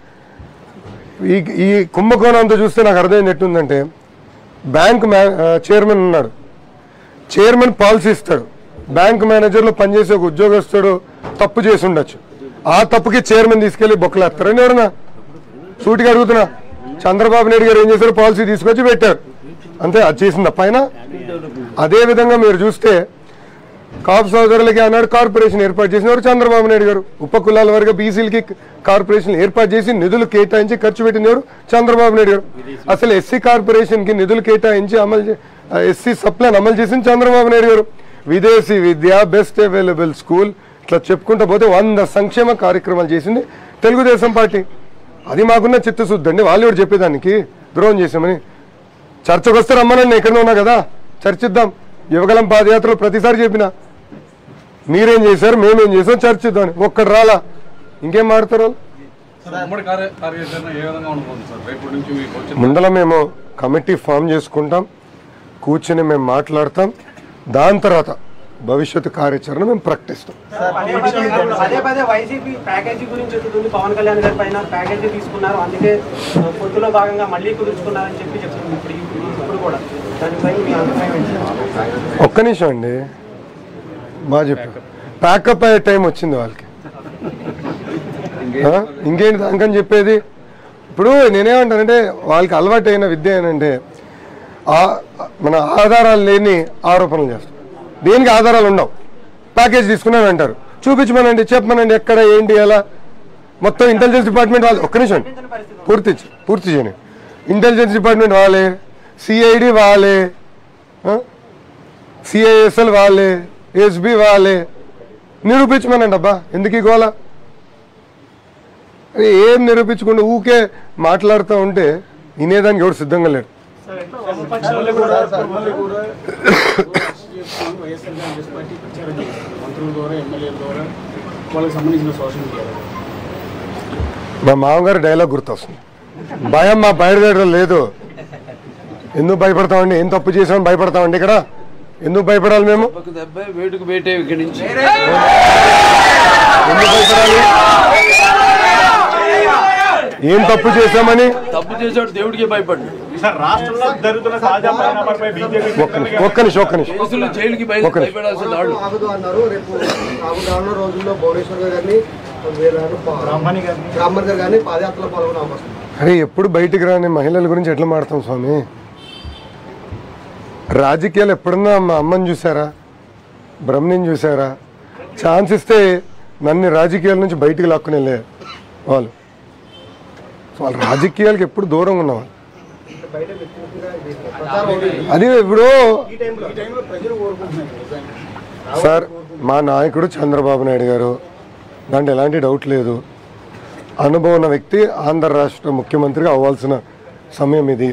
ఈ ఈ కుంభకోణం అంతా చూస్తే నాకు అర్థమైంది ఎట్టుందంటే బ్యాంక్ మ్యా ఆ, చైర్మన్ ఉన్నాడు చైర్మన్ పాలసీ ఇస్తాడు బ్యాంక్ మేనేజర్లో పనిచేసే ఒక ఉద్యోగస్తుడు తప్పు చేసి ఉండొచ్చు ఆ తప్పుకి చైర్మన్ తీసుకెళ్లి బొక్కలేస్తారని ఎవరన్నా సూటిగా అడుగుతున్నా చంద్రబాబు నాయుడు గారు ఏం చేశారు పాలసీ తీసుకొచ్చి పెట్టారు అంతే అది చేసింది పైన అదే విధంగా మీరు చూస్తే కాపు సోదరులకి ఆనాడు కార్పొరేషన్ ఏర్పాటు చేసినారు చంద్రబాబు నాయుడు గారు ఉప కులాల వర్గ బీసీలకి కార్పొరేషన్ ఏర్పాటు చేసి నిధులు కేటాయించి ఖర్చు పెట్టినవారు చంద్రబాబు నాయుడు గారు అసలు ఎస్సీ కార్పొరేషన్ కి నిధులు కేటాయించి అమలు చే- ఆ ఎస్సీ సప్లైన్ అమలు చేసింది చంద్రబాబు నాయుడు గారు విదేశీ విద్య బెస్ట్ అవైలబుల్ స్కూల్ ఇట్లా చెప్పుకుంటూ పోతే వంద సంక్షేమ కార్యక్రమాలు చేసింది తెలుగుదేశం పార్టీ అది మాకున్న చిత్తశుద్ధి అండి వాళ్ళు కూడా చెప్పేదానికి ద్రోహం చేసామని చర్చకు వస్తే రమ్మనండి నేను ఎక్కడనే ఉన్నా కదా చర్చిద్దాం యువగలం పాదయాత్రలో ప్రతిసారి చెప్పిన మీరేం చేశారు మేమేం చేసాం చర్చిద్దాం ఒక్కడు రాలా ఇంకేం మాడతారు వాళ్ళు? సార్ ఉమ్మడి కార్య కార్యాచరణ ఏ విధంగా ఉండబోతుంది సార్ రేపటి నుంచి మీకు వచ్చిన ముందల మేము కమిటీ ఫామ్ చేసుకుంటాం కూర్చొని మేము మాట్లాడతాం దాని తర్వాత భవిష్యత్తు కార్యాచరణ మేము ప్రకటిస్తాం పదే పదే పదే పదే వైసీపీ ప్యాకేజీ గురించి ఎత్తుతుంది పవన్ కళ్యాణ్ గారి పైన ప్యాకేజీ తీసుకున్నారు అందుకే ఆ, పొత్తులో భాగంగా మళ్ళీ కుదుర్చుకున్నారని చెప్పి చెప్తుంది ఇప్పుడు ఇప్పుడు ఇప్పుడు కూడా దానిపై మీ అభిప్రాయం ఏంటి సార్? ఒక్క నిమిషం అండి బాగా చెప్పారు ప్యాకప్ అయ్యే టైం వచ్చింది వాళ్ళకి ఆ? ఇంకేంటి దానికని చెప్పేది ఇప్పుడు నేనేమంటానంటే వాళ్ళకి అలవాటు అయిన విద్య ఏంటంటే ఆ- మన ఆధారాలు లేని ఆరోపణలు చేస్తాం దేనికి ఆధారాలు ఉండవు ప్యాకేజ్ తీసుకున్నాను అంటారు చూపించమనండి చెప్పమనండి ఎక్కడ ఏంటి ఎలా మొత్తం ఇంటెలిజెన్స్ డిపార్ట్మెంట్ వాళ్ళు ఒక్క నిమిషం పూర్తి చే- పూర్తి చేయని ఇంటెలిజెన్స్ డిపార్ట్మెంట్ వాళ్ళే సిఐడి వాళ్ళే సిఐఎస్ఎల్ వాళ్ళే ఎస్బి వాళ్ళే నిరూపించమనండి అబ్బా ఎందుకు ఈ గోల అరే ఏం నిరూపించకుండా ఊకే మాట్లాడుతూ ఉంటే వినేదానికి ఎవరు సిద్ధంగా లేడు వామపక్షాలు కూడా మిమ్మల్ని కూడా వైఎస్ఆర్ కాంగ్రెస్ పార్టీ ప్రచారం చేస్తారు మంత్రుల ద్వారా ఎమ్మెల్యేల ద్వారా వాళ్ళకి సంబంధించిన సోషల్ మీడియా మా మామగారు డైలాగ్ గుర్తొస్తుంది భయం మా బయలుదేరడం లేదు ఎందుకు భయపడతామండి ఏం తప్పు చేసామని భయపడతామండి ఇక్కడ ఎందుకు భయపడాలి మేము ఒక దెబ్బ వేటుకు బయటే ఇక్కడి నుంచి ఎందుకు భయపడాలి ఏం తప్పు చేశామని తప్పు చేసాడు దేవుడికి భయపడ్డు సార్ రాష్ట్రంలో జరుగుతున్న తాజా పరిణామాలపై బీజేపీ ఒక్క నిమిషం ఒక్క నిమిషం ఒక్క నిమిషం కేసులు జైలుకి బయ- ఒక నిమిషం. భయపడాల్సిన వాళ్ళు ఆగదు అన్నారు రేపు రాబో రానున్న రోజుల్లో భువనేశ్వర్ గారు గారిని వీళ్ళను పా- బ్రాహ్మణి గారిని బ్రాహ్మణ్ గారు కానీ పాదయాత్రలో పాల్గొనే అవకాశం ఉంది. అరే ఎప్పుడు బయటికి రాని మహిళల గురించి ఎట్లా మాడతాం స్వామి రాజకీయాలు ఎప్పుడన్నా మా అమ్మని చూసారా బ్రహ్మని చూసారా ఛాన్స్ ఇస్తే నన్ను రాజకీయాల నుంచి బయటికి లాక్కుని వెళ్ళే వాళ్ళు సో వాళ్ళు రాజకీయాలకు ఎప్పుడు దూరంగా ఉన్నవాళ్ళు బయట వ్యక్తిగతంగా ఇది ప్రచారం అవుతుంది. అది ఇప్పుడు ఈ టైంలో ఈ టైంలో ప్రజలు కోరుకుంటున్నారు నిజంగా. సార్ మా నాయకుడు చంద్రబాబు నాయుడు గారు దాంట్లో ఎలాంటి డౌట్ లేదు అనుభవం ఉన్న వ్యక్తి ఆంధ్ర రాష్ట్ర ముఖ్యమంత్రిగా అవ్వాల్సిన సమయం ఇది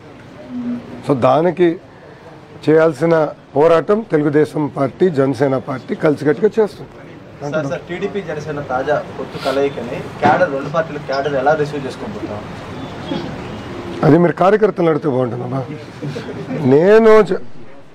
సో దానికి చేయాల్సిన పోరాటం తెలుగుదేశం పార్టీ జనసేన పార్టీ కలిసికట్టుగా చేస్తుంది సార్ సార్ టీడీపీ జనసేన తాజా పొత్తు కలయికని క్యాడర్ రెండు పార్టీల క్యాడర్ ఎలా రిసీవ్ చేసుకోబోతాం అది మీరు కార్యకర్తలు అడిగితే బాగుంటుందమ్మా నేను చ-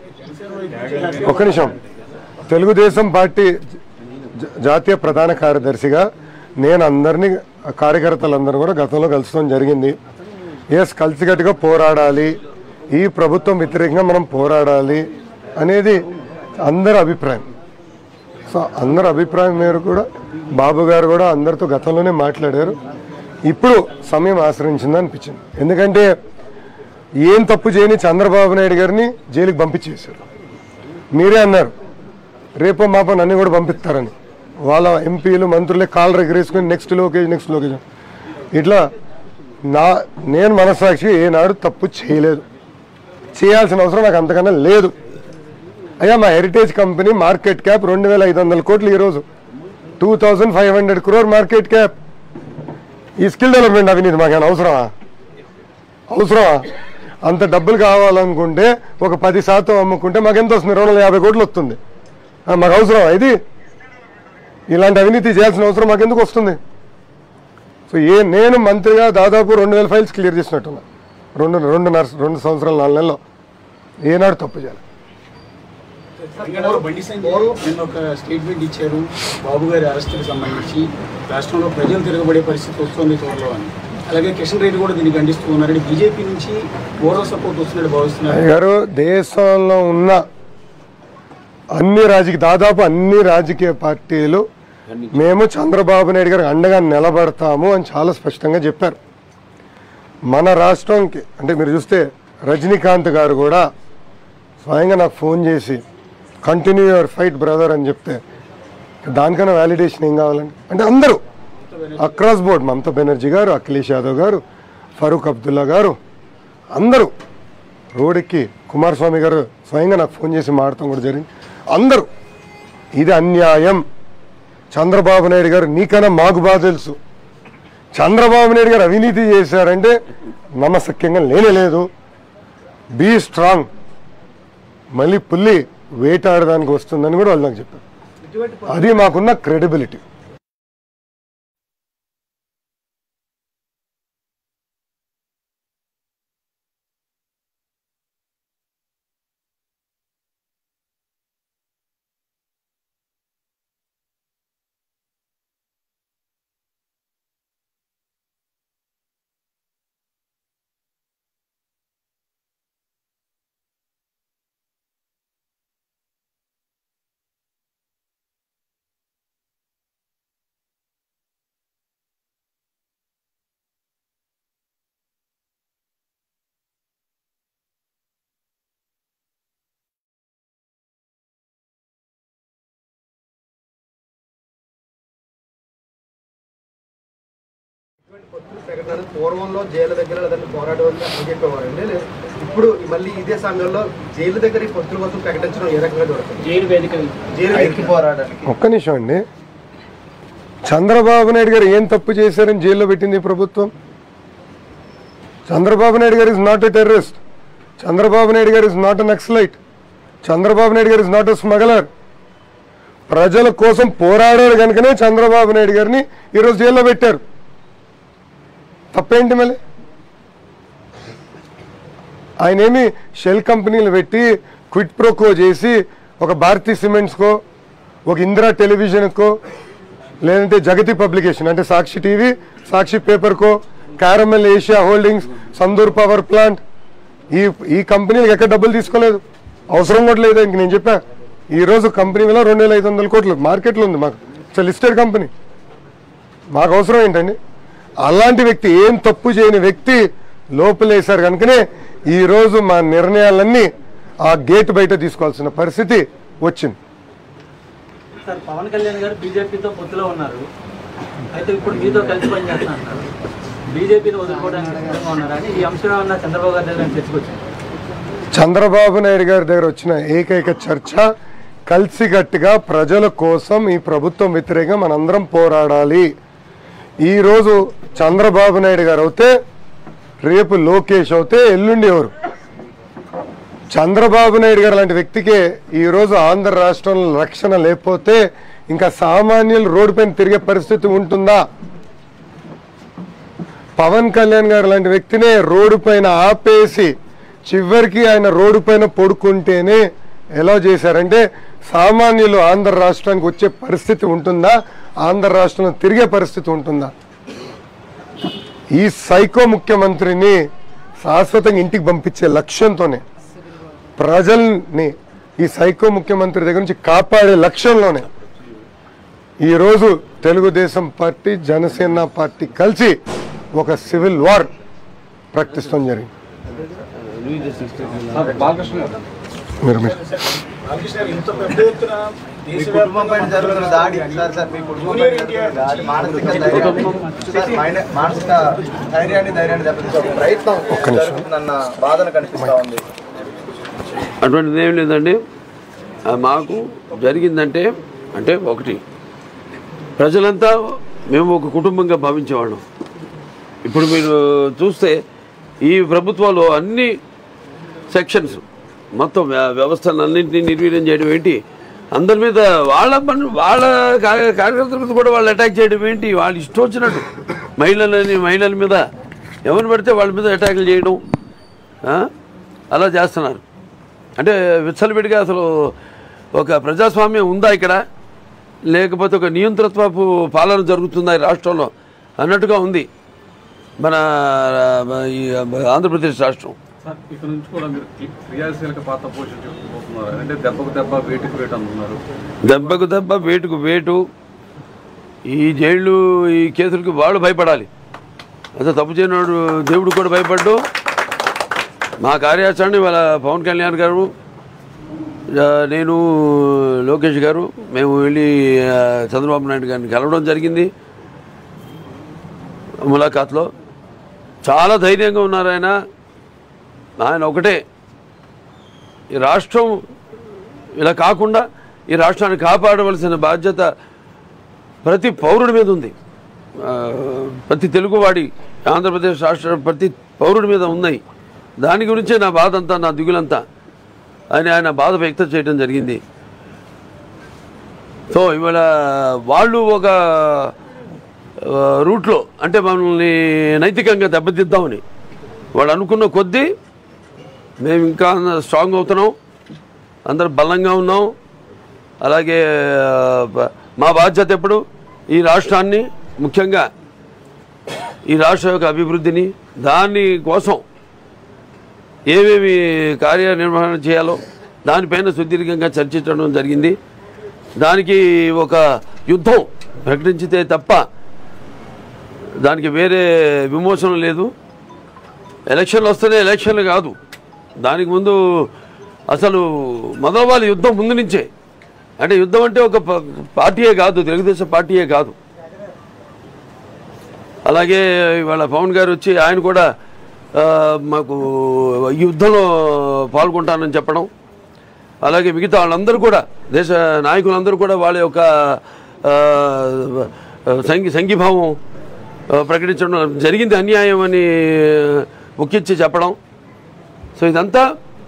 ఒక్క నిమిషం తెలుగుదేశం పార్టీ జ- జాతీయ ప్రధాన కార్యదర్శిగా నేను అందరినీ కార్యకర్తలందరూ కూడా గతంలో కలుసుకోవడం జరిగింది ఎస్ కలిసికట్టుగా పోరాడాలి ఈ ప్రభుత్వం వ్యతిరేకంగా మనం పోరాడాలి అనేది అందరి అభిప్రాయం సో అందరి అభిప్రాయం మేరకు కూడా బాబు గారు కూడా అందరితో గతంలోనే మాట్లాడారు ఇప్పుడు సమయం ఆశ్రయించింది అనిపించింది ఎందుకంటే ఏం తప్పు చేయని చంద్రబాబు నాయుడు గారిని జైలుకి పంపించేశారు మీరే అన్నారు రేపో మాపో నన్ను కూడా పంపిస్తారని వాళ్ళ ఎంపీలు మంత్రులే కాళ్ళు ఎగరేసుకొని నెక్స్ట్ లొకేషన్ నెక్స్ట్ లొకేషన్ ఇట్లా నా నేను మనసాక్షి ఏనాడు తప్పు చేయలేదు చేయాల్సిన అవసరం నాకు అంతకన్నా లేదు అయ్యా మా హెరిటేజ్ కంపెనీ మార్కెట్ క్యాప్ రెండు వేల ఐదు వందల కోట్లు ఈరోజు two thousand five hundred crore market cap ఈ స్కిల్ డెవలప్మెంట్ అవినీతి మాకేమైనా అవసరమా అవసరమా అంత డబ్బులు కావాలనుకుంటే ఒక పది శాతం అమ్ముకుంటే మాకు ఎంత వస్తుంది రెండు వందల యాభై కోట్లు వస్తుంది ఆ, మాకు అవసరమా ఇది ఇలాంటి అవినీతి చేయాల్సిన అవసరం మాకు ఎందుకు వస్తుంది సో ఏ నేను మంత్రిగా దాదాపు రెండు వేల ఫైల్స్ క్లియర్ చేసినట్టున్నా రెండు రెండున్నర రెండు సంవత్సరాలు నాలుగు నెలల్లో ఏనాడు తప్పు చేయాలి తెలంగాణలో బండి సంజయ్ నిన్న ఒక స్టేట్మెంట్ ఇచ్చారు బాబు గారి అరెస్టుకి సంబంధించి రాష్ట్రంలో ప్రజలు తిరగబడే పరిస్థితి వస్తుంది త్వరలో అని అలాగే కిషన్ రెడ్డి కూడా దీన్ని ఖండిస్తూ ఉన్నారు బీజేపీ నుంచి ఓవర్ సపోర్ట్ వస్తున్నట్టు భావిస్తున్నారు అయ్య గారు దేశంలో ఉన్న అన్ని రాజకీయ దాదాపు అన్ని రాజకీయ పార్టీలు మేము చంద్రబాబు నాయుడు గారికి అండగా నిలబడతాము అని చాలా స్పష్టంగా చెప్పారు మన రాష్ట్రంకి అంటే మీరు చూస్తే రజనీకాంత్ గారు కూడా స్వయంగా నాకు ఫోన్ చేసి కంటిన్యూ యువర్ ఫైట్ బ్రదర్ అని చెప్తే దానికన్నా వ్యాలిడేషన్ ఏం కావాలండి అంటే అందరూ అక్రాస్ బోర్డ్ మమతా బెనర్జీ గారు అఖిలేష్ యాదవ్ గారు ఫరూక్ అబ్దుల్లా గారు అందరూ రోడ్డుకి కుమారస్వామి గారు స్వయంగా నాకు ఫోన్ చేసి మాడటం కూడా జరిగింది అందరూ ఇది అన్యాయం చంద్రబాబు నాయుడు గారు నీకన్నా మాకు బాగా తెలుసు చంద్రబాబు నాయుడు గారు అవినీతి చేశారంటే నమ్మశక్యంగా లేనే లేదు బీ స్ట్రాంగ్ మళ్ళీ పుల్లి వేటాడడానికి వస్తుందని కూడా వాళ్ళు నాకు చెప్పారు అది మాకున్న క్రెడిబిలిటీ పొత్తుల ప్రకటన పూర్వంలో జైలు దగ్గర లేదంటే పోరాటం వల్ల అని చెప్పేవారండి లేదు ఇప్పుడు మళ్ళీ ఇదే సమయంలో జైలు దగ్గర ఈ పొత్తుల కోసం ప్రకటించడం ఏ రకంగా జరుగుతుంది జైలు వేదిక జైలు ఐక్య పోరాటానికి ఒక్క నిమిషం అండి చంద్రబాబు నాయుడు గారు ఏం తప్పు చేశారని జైల్లో పెట్టింది ఈ ప్రభుత్వం Chandrababu Naidu garu is not a terrorist Chandrababu Naidu garu is not a Naxalite Chandrababu Naidu garu is not ఎ స్మగలర్ ప్రజల కోసం పోరాడారు కనుకనే చంద్రబాబు నాయుడు గారిని ఈరోజు జైల్లో పెట్టారు తప్పేంటి మళ్ళీ ఆయన ఏమి షెల్ కంపెనీలు పెట్టి క్విట్ ప్రోకో చేసి ఒక భారతీ సిమెంట్స్కో ఒక ఇందిరా టెలివిజన్కో లేదంటే జగతి పబ్లికేషన్ అంటే సాక్షి టీవీ సాక్షి పేపర్కో Carmel Asia Holdings Sandur power plant ఈ ఈ కంపెనీలకు ఎక్కడ డబ్బులు తీసుకోలేదు అవసరం కూడా లేదు ఇంక నేను చెప్పా ఈ రోజు కంపెనీ విలువ రెండు వేల ఐదు వందల కోట్లు మార్కెట్లో ఉంది మాకు ఇట్స్ లిస్టెడ్ కంపెనీ మాకు అవసరం ఏంటండి అలాంటి వ్యక్తి ఏం తప్పు చేయని వ్యక్తి లోపలేశారు కనుకనే ఈ రోజు మా నిర్ణయాలన్నీ ఆ గేట్ బయట తీసుకోవాల్సిన పరిస్థితి వచ్చింది సార్ పవన్ కళ్యాణ్ గారు బీజేపీతో పొత్తులో ఉన్నారు అయితే ఇప్పుడు మీతో కలిసి పనిచేస్తా అంటారు బీజేపీని వదులుకోవడానికి సిద్ధంగా ఉన్నారని ఈ అంశం ఏమన్నా చంద్రబాబు గారి దగ్గర చర్చకొచ్చింది చంద్రబాబు నాయుడు గారి దగ్గర వచ్చిన ఏకైక చర్చ కలిసికట్టుగా ప్రజల కోసం ఈ ప్రభుత్వం వ్యతిరేకంగా మనందరం పోరాడాలి ఈరోజు చంద్రబాబు నాయుడు గారు అవుతే రేపు లోకేష్ అవుతే ఎల్లుండి ఎవరు చంద్రబాబు నాయుడు గారు లాంటి వ్యక్తికే ఈరోజు ఆంధ్ర రాష్ట్రంలో రక్షణ లేకపోతే ఇంకా సామాన్యులు రోడ్డు పైన తిరిగే పరిస్థితి ఉంటుందా పవన్ కళ్యాణ్ గారు లాంటి వ్యక్తినే రోడ్డు పైన ఆపేసి చివరికి ఆయన రోడ్డు పైన పడుకుంటేనే ఎలా చేశారంటే సామాన్యులు ఆంధ్ర రాష్ట్రానికి వచ్చే పరిస్థితి ఉంటుందా ఆంధ్ర రాష్ట్రంలో తిరిగే పరిస్థితి ఉంటుందా ఈ సైకో ముఖ్యమంత్రిని శాశ్వతంగా ఇంటికి పంపించే లక్ష్యంతోనే ప్రజల్ని ఈ సైకో ముఖ్యమంత్రి దగ్గర నుంచి కాపాడే లక్ష్యంలోనే ఈరోజు తెలుగుదేశం పార్టీ జనసేన పార్టీ కలిసి ఒక సివిల్ వార్ ప్రకటిస్తాం జరిగింది బాలకృష్ణ గారు మీరు మీరు బాలకృష్ణ గారు ఇంత పెద్ద ఎత్తున మీ కుటుంబం పైన జరుగుతున్న దాడి సార్ సార్ మీ కుటుంబం పైన జరుగుతున్న దాడి మానసిక ధైర్యాన్ని సార్, మైన- మానసిక ధైర్యాన్ని ధైర్యాన్ని దెబ్బతీసే ఒక ప్రయత్నం జరుగుతుందన్న బాధన కనిపిస్తా ఉంది అటువంటిది ఏం లేదండి ఆ మాకు జరిగిందంటే అంటే ఒకటి ప్రజలంతా మేము ఒక కుటుంబంగా భావించేవాళ్ళం ఇప్పుడు మీరు చూస్తే ఈ ప్రభుత్వాలు అన్ని సెక్షన్స్ మొత్తం వ్య- వ్యవస్థలన్నింటినీ నిర్వీర్యం చేయడం ఏంటి అందరి మీద వాళ్ళ మన- వాళ్ళ కార్య- కార్యకర్తల మీద కూడా వాళ్ళు అటాక్ చేయడం ఏంటి వాళ్ళు ఇష్టం వచ్చినట్టు మహిళలని మహిళల మీద ఎవరిని పడితే వాళ్ళ మీద అటాకులు చేయడం ఆ? అలా చేస్తున్నారు అంటే విచ్చలవిడిగా అసలు ఒక ప్రజాస్వామ్యం ఉందా ఇక్కడ లేకపోతే ఒక నియంతృత్వపు పాలన జరుగుతుందా ఈ రాష్ట్రంలో అన్నట్టుగా ఉంది మన ఆ, ఈ ఆంధ్రప్రదేశ్ రాష్ట్రం సార్ ఇక్కడ నుంచి కూడా మీరు క్రి- క్రియాశీలక పాత్ర పోషించబోతున్నారు అంటే దెబ్బకు దెబ్బ వేటుకు వేటు అంటున్నారు దెబ్బకు దెబ్బ వేటుకు వేటు ఈ జైళ్ళు ఈ కేసులకి వాళ్ళు భయపడాలి అదే తప్పు చేయనాడు దేవుడు కూడా భయపడ్డు మా కార్యాచరణ ఇవాళ పవన్ కళ్యాణ్ గారు ఆ, నేను లోకేష్ గారు మేము వెళ్ళి ఆ, చంద్రబాబు నాయుడు గారిని కలవడం జరిగింది ములాఖాత్లో చాలా ధైర్యంగా ఉన్నారు ఆయన ఆయన ఒకటే ఈ రాష్ట్రం ఇలా కాకుండా ఈ రాష్ట్రాన్ని కాపాడవలసిన బాధ్యత ప్రతి పౌరుడి మీద ఉంది ఆ, ప్రతి తెలుగువాడి ఆంధ్రప్రదేశ్ రాష్ట్ర ప్రతి పౌరుడి మీద ఉన్నాయి దాని గురించే నా బాధ అంతా నా దిగులంతా అని ఆయన బాధ వ్యక్తం చేయడం జరిగింది సో ఇవాళ వాళ్ళు ఒక ఆ, రూట్లో అంటే మనల్ని నైతికంగా దెబ్బతిద్దామని వాళ్ళు అనుకున్న కొద్దీ మేము ఇంకా స్ట్రాంగ్ అవుతున్నాం అందరు బలంగా ఉన్నాం అలాగే ఆ, బ- మా బాధ్యత ఎప్పుడు ఈ రాష్ట్రాన్ని ముఖ్యంగా ఈ రాష్ట్ర యొక్క అభివృద్ధిని దాని కోసం ఏమేమి కార్యనిర్వహణ చేయాలో దానిపైన సుదీర్ఘంగా చర్చించడం జరిగింది దానికి ఒక యుద్ధం ప్రకటించితే తప్ప దానికి వేరే విమోచన లేదు ఎలక్షన్లు వస్తేనే ఎలక్షన్లు కాదు దానికి ముందు అసలు మొదలవాలి యుద్ధం ముందు నుంచే అంటే యుద్ధం అంటే ఒక ప- పార్టీయే కాదు తెలుగుదేశం పార్టీయే కాదు అలాగే ఇవాళ పవన్ గారు వచ్చి ఆయన కూడా ఆ, మాకు ఈ యుద్ధంలో పాల్గొంటానని చెప్పడం అలాగే మిగతా వాళ్ళందరూ కూడా దేశ నాయకులందరూ కూడా వాళ్ళ యొక్క ఆ, సంఘీ సంఘీభావం ఆ, ప్రకటించడం జరిగింది అన్యాయం అని ముఖ్యించి చెప్పడం సో ఇదంతా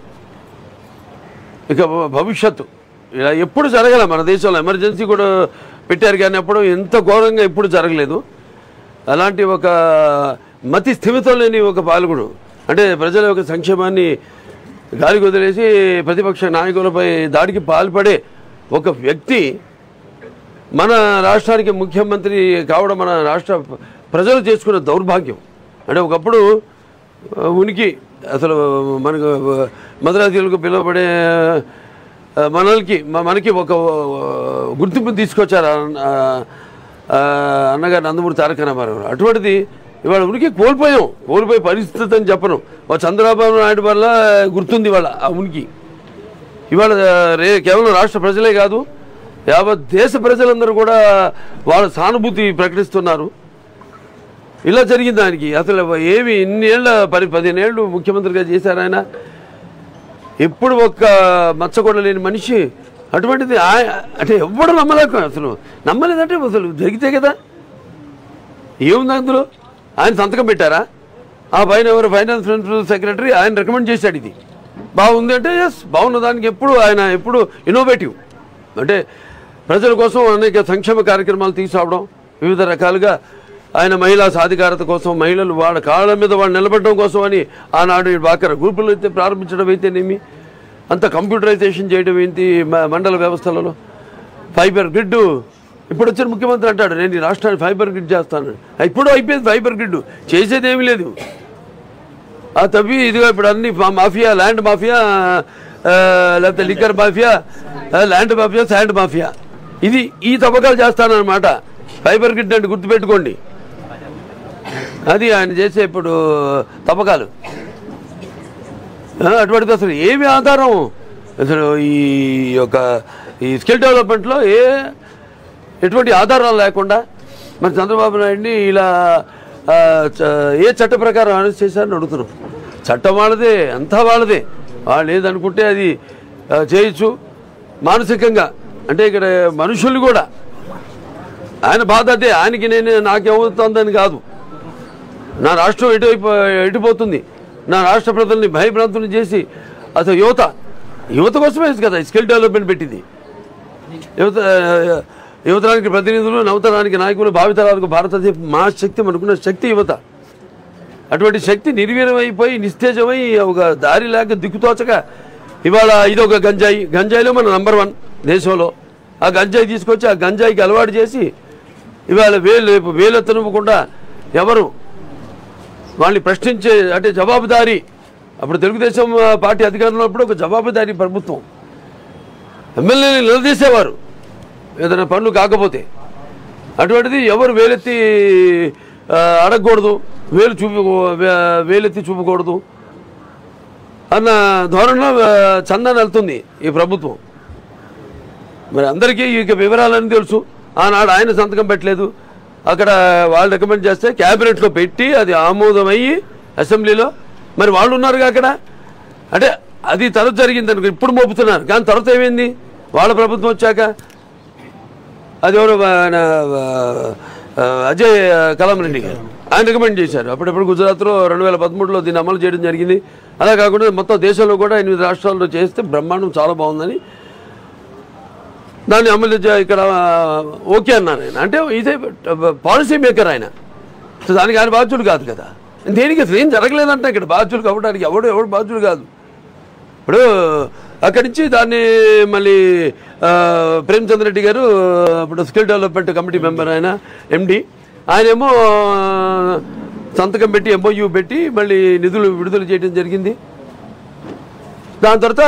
ఇక భ- భవిష్యత్తు ఇలా ఎప్పుడు జరగలే మన దేశంలో ఎమర్జెన్సీ కూడా పెట్టారు కానీ అప్పుడు ఎంత ఘోరంగా ఎప్పుడు జరగలేదు అలాంటి ఒక మతి స్థిమితం లేని ఒక పాల్గొడు అంటే ప్రజల యొక్క సంక్షేమాన్ని గాలికి వదిలేసి ప్రతిపక్ష నాయకులపై దాడికి పాల్పడే ఒక వ్యక్తి మన రాష్ట్రానికి ముఖ్యమంత్రి కావడం మన రాష్ట్ర ప్రజలు చేసుకున్న దౌర్భాగ్యం అంటే ఒకప్పుడు ఆ, ఉనికి అసలు మనకు మద్రాసీలకు పిలువబడే ఆ, మనల్కి మ- మనకి ఒక ఆ, గుర్తింపు తీసుకొచ్చారు ఆ, ఆ, అన్నగారు నందమూరి తారక రామారావు గారు. అటువంటిది ఇవాళ ఉనికి కోల్పోయాం కోల్పోయే పరిస్థితి అని చెప్పను ఓ చంద్రబాబు నాయుడు వల్ల గుర్తుంది ఇవాళ ఆ ఉనికి ఇవాళ రే కేవలం రాష్ట్ర ప్రజలే కాదు యావత్ దేశ ప్రజలందరూ కూడా వాళ్ళ సానుభూతి ప్రకటిస్తున్నారు ఇలా జరిగింది ఆయనకి అసలు ఏమి ఇన్నేళ్ళ పది పదిహేనేళ్ళు ముఖ్యమంత్రిగా చేశారు ఆయన ఎప్పుడు ఒక్క మచ్చ కూడా లేని మనిషి అటువంటిది ఆయ- అంటే ఎవ్వడు నమ్మలేక అసలు నమ్మలేదంటే అసలు జరిగితే కదా ఏముంది అందులో ఆయన సంతకం పెట్టారా ఆ పైన ఎవరు ఫైనాన్స్ ప్రిన్సిపల్ సెక్రటరీ ఆయన రికమెండ్ చేశాడు ఇది బాగుంది అంటే ఎస్ బాగున్న దానికి ఎప్పుడు ఆయన ఎప్పుడు ఇన్నోవేటివ్ అంటే ప్రజల కోసం అనేక సంక్షేమ కార్యక్రమాలు తీసుకురావడం వివిధ రకాలుగా ఆయన మహిళా సాధికారత కోసం మహిళలు వాళ్ళ కాళ్ళ మీద వాళ్ళు నిలబడడం కోసం అని ఆనాడు ఈ బాకర గ్రూపులు అయితే ప్రారంభించడం అయితేనేమి అంత కంప్యూటరైజేషన్ చేయడం ఏంటి మ- మండల వ్యవస్థలలో ఫైబర్ గ్రిడ్ ఇప్పుడు వచ్చిన ముఖ్యమంత్రి అంటాడు నేను ఈ రాష్ట్రాన్ని ఫైబర్ గ్రిడ్ చేస్తాను ఇప్పుడు అయిపోయింది ఫైబర్ గ్రిడ్ చేసేది ఏమీ లేదు ఆ తవ్వి ఇదిగో ఇప్పుడు అన్ని మా- మాఫియా ల్యాండ్ మాఫియా ఆ, లేకపోతే లిక్కర్ మాఫియా ఆ, ల్యాండ్ మాఫియా శాండ్ మాఫియా ఇది ఈ తవ్వకాలు చేస్తానన్నమాట ఫైబర్ గ్రిడ్ అంటే గుర్తుపెట్టుకోండి అది ఆయన చేసే ఇప్పుడు తవ్వకాలు ఆ, అటువంటిది అసలు ఏమి ఆధారం అసలు ఈ యొక్క ఈ స్కిల్ డెవలప్మెంట్లో ఏ ఎటువంటి ఆధారాలు లేకుండా మరి చంద్రబాబు నాయుడిని ఇలా ఆ, చ- ఏ చట్ట ప్రకారం అరెస్ట్ చేశారని అడుగుతున్నాం చట్టం వాళ్ళదే అంతా వాళ్ళదే వాళ్ళు ఏదనుకుంటే అది ఆ, చేయొచ్చు మానసికంగా అంటే ఇక్కడ మనుషులు కూడా ఆయన బాధ అదే ఆయనకి నేను నాకేమవుతుందని కాదు నా రాష్ట్రం ఎటువైపు ఎటుపోతుంది నా రాష్ట్ర ప్రజల్ని భయభ్రాంతులు చేసి అసలు యువత యువత కోసమే కదా స్కిల్ డెవలప్మెంట్ పెట్టింది యువత యువతరానికి ప్రతినిధులు నవతరానికి నాయకులు భావితరాలకు భారతదేశ మా శక్తి మనకున్న శక్తి యువత అటువంటి శక్తి నిర్వీర్యమైపోయి నిస్తేజమై ఒక దారి లేక దిక్కుతోచక ఇవాళ ఇది ఒక గంజాయి గంజాయిలో మన నంబర్ వన్ దేశంలో ఆ గంజాయి తీసుకొచ్చి ఆ గంజాయికి అలవాటు చేసి ఇవాళ వేలు రేపు వేలెత్తనివ్వకుండా ఎవరు వాళ్ళని ప్రశ్నించే అంటే జవాబుదారీ అప్పుడు తెలుగుదేశం ఆ, పార్టీ అధికారంలో ఉన్నప్పుడు ఒక జవాబుదారీ ప్రభుత్వం ఎమ్మెల్యేని నిలదీసేవారు ఏదైనా పనులు కాకపోతే అటువంటిది ఎవరు వేలెత్తి ఆ, అడగకూడదు వేలు చూపి వే- వేలెత్తి చూపకూడదు అన్న ధోరణిలో ఆ, చందా వెళ్తుంది ఈ ప్రభుత్వం మరి అందరికీ ఇక వివరాలని తెలుసు ఆనాడు ఆయన సంతకం పెట్టలేదు అక్కడ వాళ్ళు రికమెండ్ చేస్తే క్యాబినెట్లో పెట్టి అది ఆమోదమయ్యి అసెంబ్లీలో మరి వాళ్ళు ఉన్నారుగా అక్కడ అంటే అది తర్వాత జరిగింది అనుకో ఇప్పుడు మోపుతున్నారు కానీ తర్వాత ఏమైంది వాళ్ళ ప్రభుత్వం వచ్చాక అది ఎవరు ఆయన, ఆ, అజయ్ కలాం రెడ్డి గారు ఆయన రికమెండ్ చేశారు అప్పుడప్పుడు గుజరాత్లో రెండు వేల పదమూడులో దీన్ని అమలు చేయడం జరిగింది అలా కాకుండా మొత్తం దేశంలో కూడా ఎనిమిది రాష్ట్రాల్లో చేస్తే బ్రహ్మాండం చాలా బాగుందని దాన్ని అమలు చే- ఇక్కడ ఆ, ఓకే అన్నాను ఆయన అంటే ఇదే పాలసీ మేకర్ ఆయన సో దానికి ఆయన బాధ్యుడు కాదు కదా దేనికి అసలు ఏం జరగలేదంటే ఇక్కడ బాధ్యులు కావడానికి ఎవడు ఎవడు బాధ్యుడు కాదు ఇప్పుడు అక్కడి నుంచి దాన్ని మళ్ళీ ఆ, ప్రేమచంద్ర రెడ్డి గారు ఇప్పుడు స్కిల్ డెవలప్మెంట్ కమిటీ మెంబర్ ఆయన ఎండి ఆయనేమో సంతకం పెట్టి ఎంఓయూ పెట్టి మళ్ళీ నిధులు విడుదల చేయడం జరిగింది దాని తర్వాత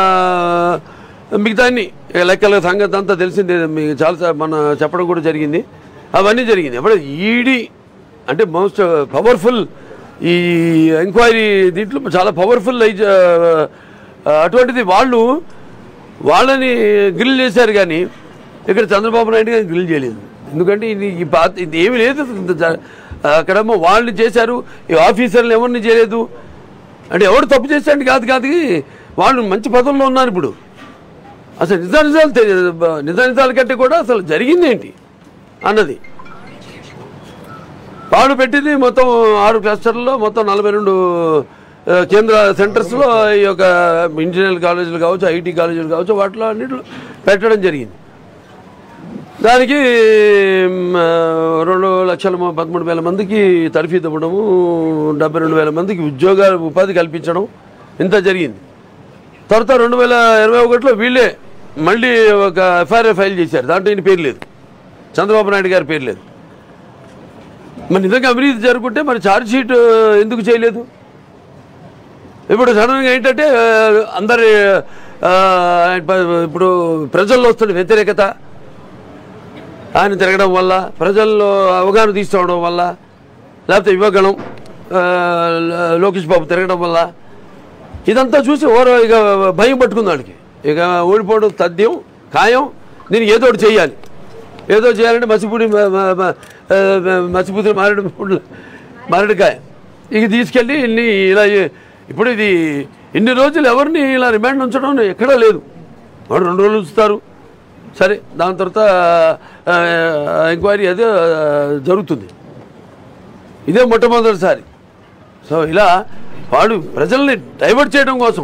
మిగతా అన్ని లెక్కల సంగతి అంతా తెలిసిందే మీకు చాలా మన చెప్పడం కూడా జరిగింది అవన్నీ జరిగింది అప్పుడు ఈడీ అంటే మోస్ట్ పవర్ఫుల్ ఈ ఎంక్వైరీ దీంట్లో చాలా పవర్ఫుల్ అటువంటిది వాళ్ళు వాళ్ళని గ్రిల్ చేశారు కానీ ఇక్కడ చంద్రబాబు నాయుడు గారిని గ్రిల్ చేయలేదు ఎందుకంటే ఇది ఈ పాత ఇది ఏమీ లేదు అసలు ఇంత జ- అక్కడేమో వాళ్ళని చేశారు ఈ ఆఫీసర్లు ఎవరిని చేయలేదు అంటే ఎవరు తప్పు చేశాడు కాదు కాదు వాళ్ళు మంచి పదవుల్లో ఉన్నారు ఇప్పుడు అసలు నిజ నిజాలు తెలి- నిజ నిజాల కంటే కూడా అసలు జరిగింది ఏంటి అన్నది వాళ్ళు పెట్టింది మొత్తం ఆరు క్లస్టర్లో మొత్తం నలభై రెండు ఆ, కేంద్ర సెంటర్స్లో ఈ యొక్క ఇంజనీరింగ్ కాలేజీలు కావచ్చు ఐటీ కాలేజీలు కావచ్చు వాటిలో అన్నింటిలో పెట్టడం జరిగింది దానికి మ్, ఆ, రెండు లక్షల మ- పదమూడు వేల మందికి తర్ఫీదు ఇవ్వడము డెబ్బై రెండు వేల మందికి ఉద్యోగ ఉపాధి కల్పించడం ఇంత జరిగింది తర్వాత రెండు వేల ఇరవై ఒకటిలో వీళ్ళే మళ్ళీ ఒక ఎఫ్ఐఆర్ ఫైల్ చేశారు దాంట్లో ఈయన పేరు లేదు చంద్రబాబు నాయుడు గారి పేరు లేదు మరి నిజంగా అవినీతి జరుగుంటే మరి ఛార్జ్ షీట్ ఎందుకు చేయలేదు ఇప్పుడు సడన్గా ఏంటంటే ఆ, అందరి ఆ, ఇప్పుడు ప్రజల్లో వస్తున్న వ్యతిరేకత ఆయన తిరగడం వల్ల ప్రజల్లో అవగాహన తీసుకోవడం వల్ల లేకపోతే యువగణం ఆ, లోకేష్ బాబు తిరగడం వల్ల ఇదంతా చూసి ఓరో ఇక భయం పట్టుకుంది వాడికి ఇక ఓడిపోవడం తథ్యం ఖాయం దీనికి ఏదో ఒకటి చేయాలి ఏదో చేయాలంటే మసిపూడి మ- మ- మ- ఆ, మసిపూడి మారేడు పుండ్ల- మారేడుకాయ ఇక తీసుకెళ్ళి ఇన్ని ఇలా ఏ- ఇప్పుడు ఇది ఇన్ని రోజులు ఎవరిని ఇలా రిమాండ్ ఉంచడం ఎక్కడా లేదు వాడు రెండు రోజులు ఉంచుతారు సరే దాని తర్వాత ఆ, ఎంక్వైరీ అదే ఆ, జరుగుతుంది ఇదే మొట్టమొదటిసారి సో ఇలా వాడు ప్రజల్ని డైవర్ట్ చేయడం కోసం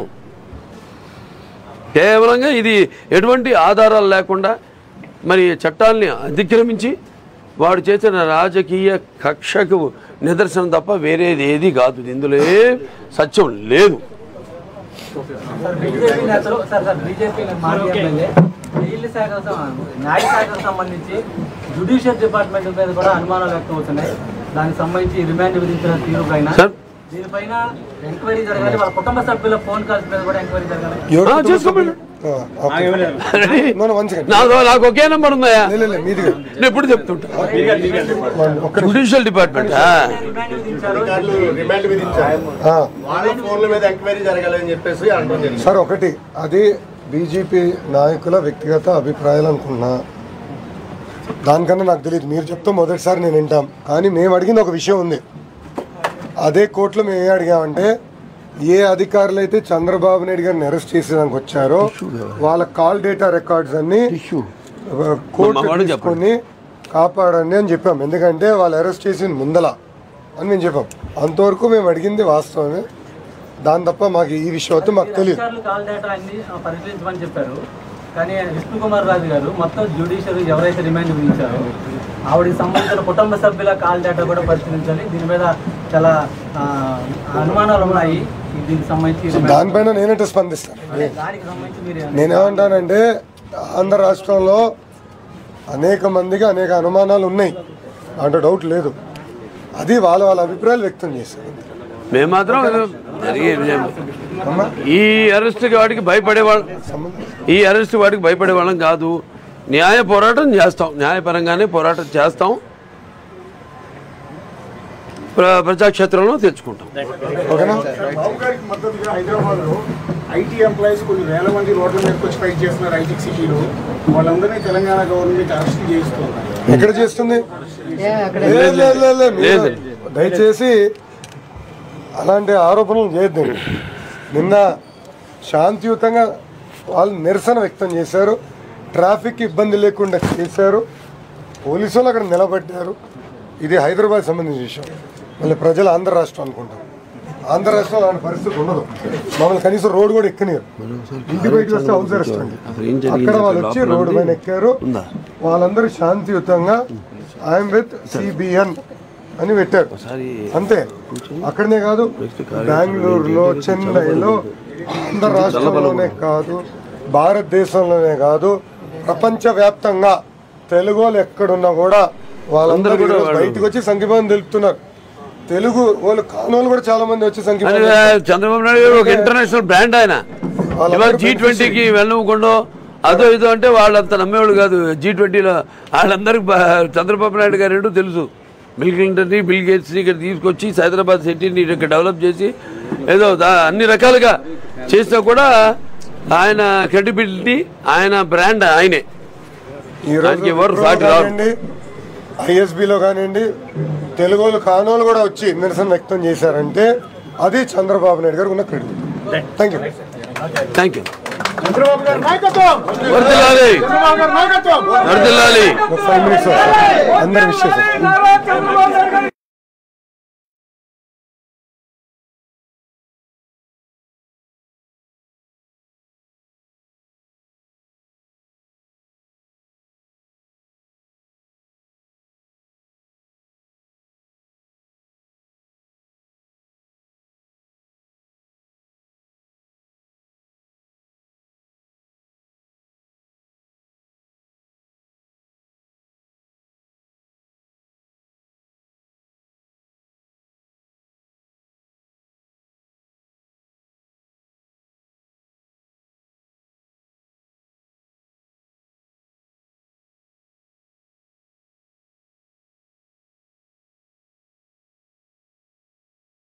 కేవలంగా ఇది ఎటువంటి ఆధారాలు లేకుండా మరి చట్టాల్ని అతిక్రమించి వాడు చేసిన రాజకీయ కక్షకు నిదర్శనం తప్ప వేరేది ఏది కాదు ఇందులో ఏ సత్యం లేదు సార్ బీజేపీ నేతలు సార్ సార్ బీజేపీ మాజీ ఎమ్మెల్యే జైలు శాఖ న్యాయ శాఖకు సంబంధించి జుడిషియల్ డిపార్ట్మెంట్ మీద కూడా అనుమానాలు వ్యక్తం అవుతున్నాయి దానికి సంబంధించి రిమాండ్ విధించిన తీరు పైన సార్. దీనిపైన ఎంక్వైరీ జరగాలి వాళ్ళ కుటుంబ సభ్యుల ఫోన్ కాల్స్ మీద కూడా ఎంక్వైరీ జరగాలి ఎవరు ఆ, చేసుకోమని. ఆ, okay. No, no, one second. నాకు నాకు ఒకే నెంబర్ ఉందా లే, లే, లే, మీది కాదు. నేను ఎప్పుడు చెప్తుంటా One- ఒక్క నిమిషం. జుడిషియల్ డిపార్ట్మెంట్ రిమాండ్ విధించారు రిమాండ్ విధించారు ఆ, వాళ్ళ ఫోన్ల మీద ఎంక్వైరీ జరగాలని చెప్పేసి అంటాం జరిగింది సార్ ఒకటి అది బీజేపీ నాయకుల వ్యక్తిగత అభిప్రాయాలు అనుకున్నా దానికన్నా నాకు తెలియదు మీరు చెప్తే మొదటిసారి నేను వింటాం కానీ మేము అడిగింది ఒక విషయం ఉంది అదే కోర్టులో మేము ఏం అడిగామంటే ఏ అధికారులు అయితే చంద్రబాబు నాయుడు గారిని అరెస్ట్ చేసేదానికి వచ్చారో వాళ్ళ కాల్ డేటా రికార్డ్స్ అన్ని కోర్టు మా వాడు తీసుకొని కాపాడండి అని చెప్పాం ఎందుకంటే వాళ్ళు అరెస్ట్ చేసిన ముందల అని మేము చెప్పాం అంతవరకు మేము అడిగింది వాస్తవమే దాని తప్ప మాకు ఈ విషయం అయితే మాకు తెలియదు అధికారులు కాల్ డేటా అన్ని ఆ, పరిశీలించమని చెప్పారు కానీ విష్ణు కుమార్ రాజు గారు మొత్తం జ్యుడిషియరీ ఎవరైతే రిమాండ్ విధించారో ఆవిడకి సంబంధించిన కుటుంబ సభ్యుల కాల్ డేటా కూడా పరిశీలించాలి దీని మీద చాలా ఆ, అనుమానాలు ఉన్నాయి దీనికి సంబంధించి remand- దానిపైన నేనంటే స్పందిస్తాను అదే, దానికి సంబంధించి మీరు నేనేమంటానంటే ఆంధ్ర రాష్ట్రంలో అనేక మందికి అనేక అనుమానాలు ఉన్నాయి అంటే డౌట్ లేదు అది వాళ్ళ వాళ్ళ అభిప్రాయాలు వ్యక్తం చేశారు మేము మాత్రం జరిగే- ఈ అరెస్ట్కి వాటికి భయపడేవాళ్ళం ఈ అరెస్ట్ వాటికి భయపడేవాళ్ళం కాదు న్యాయ పోరాటం చేస్తాం న్యాయపరంగానే పోరాటం చేస్తాం ప్ర- ప్రజాక్షేత్రంలో తెచ్చుకుంటాం ఓకేనా బాబు గారికి మద్దతుగా హైదరాబాద్ లో ఐటీ ఎంప్లాయీస్ కొన్ని వేల మంది రోడ్ల మీదకి వచ్చి ఫైట్ చేస్తున్నారు ఐటీ సిటీలో వాళ్ళందరినీ తెలంగాణ గవర్నమెంట్ అరెస్ట్ చేస్తున్నారు ఎక్కడ చేస్తుంది లేదు, లేదు, లేదు, లేదు. మీరు దయచేసి అలాంటి ఆరోపణలు చేయొద్దు నిన్న శాంతియుతంగా వాళ్ళు నిరసన వ్యక్తం చేశారు ట్రాఫిక్ ఇబ్బంది లేకుండా చేశారు పోలీసు వాళ్ళు అక్కడ నిలబడ్డారు ఇది హైదరాబాద్ సంబంధించిన విషయం మళ్ళీ ప్రజలు ఆంధ్ర రాష్ట్రం అనుకుంటారు ఆంధ్ర రాష్ట్రంలో అలాంటి పరిస్థితి ఉండదు మమ్మల్ని కనీసం రోడ్డు కూడా ఎక్కనియరు ఇంటి బయటకు వస్తే హౌస్ అరెస్ట్ అండి అక్కడ వాళ్ళు వచ్చి రోడ్డు పైన ఎక్కారు వాళ్ళందరూ శాంతియుతంగా ఐఎమ్ విత్ సిబిఎన్ అని పెట్టారు అంతే అక్కడనే కాదు బెంగళూరులో చెన్నైలో ఆంధ్ర రాష్ట్రంలోనే కాదు భారతదేశంలోనే కాదు ప్రపంచవ్యాప్తంగా తెలుగు వాళ్ళు ఎక్కడున్నా కూడా వాళ్ళందరూ అందరూ కూడా ఈరోజు వాళ్ళు- బయటకు వచ్చి సంఘీభావం తెలుపుతున్నారు తెలుగు వాళ్ళు కానోళ్ళు కూడా చాలా మంది వచ్చి అని సంఘీభావం చంద్రబాబు నాయుడు గారు ఒక ఇంటర్నేషనల్ బ్రాండ్ ఆయన ఇవాళ జీ ట్వంటీకి వెళ్ళకుండా అదో ఇదో అంటే వాళ్ళంత నమ్మేవాళ్ళు కాదు జీ ట్వంటీలో వాళ్ళందరికి బా- చంద్రబాబు నాయుడు గారు ఏంటో తెలుసు బిల్ క్లింటన్ని బిల్ గేట్స్ని ఇక్కడ తీసుకొచ్చి హైదరాబాద్ సిటీని ఇక్కడ డెవలప్ చేసి ఏదో దా- అన్ని రకాలుగా చేసినా కూడా ఆయన క్రెడిబిలిటీ ఆయన బ్రాండ్ ఆయనే ఈ దానికి ఎవరు రోజు సాటి రారు. కానివ్వండి ఐఎస్బిలో కానివ్వండి తెలుగు వాళ్ళు కానోళ్ళు కూడా వచ్చి నిరసన వ్యక్తం చేశారంటే అది చంద్రబాబు నాయుడు గారు ఉన్న credit thank you thank you Chandrababu గారి నాయకత్వం వర్దిల్లాలి చంద్రబాబు గారి నాయకత్వం వర్దిల్లాలి ఫైవ్ మినిట్స్ అందరి విషయం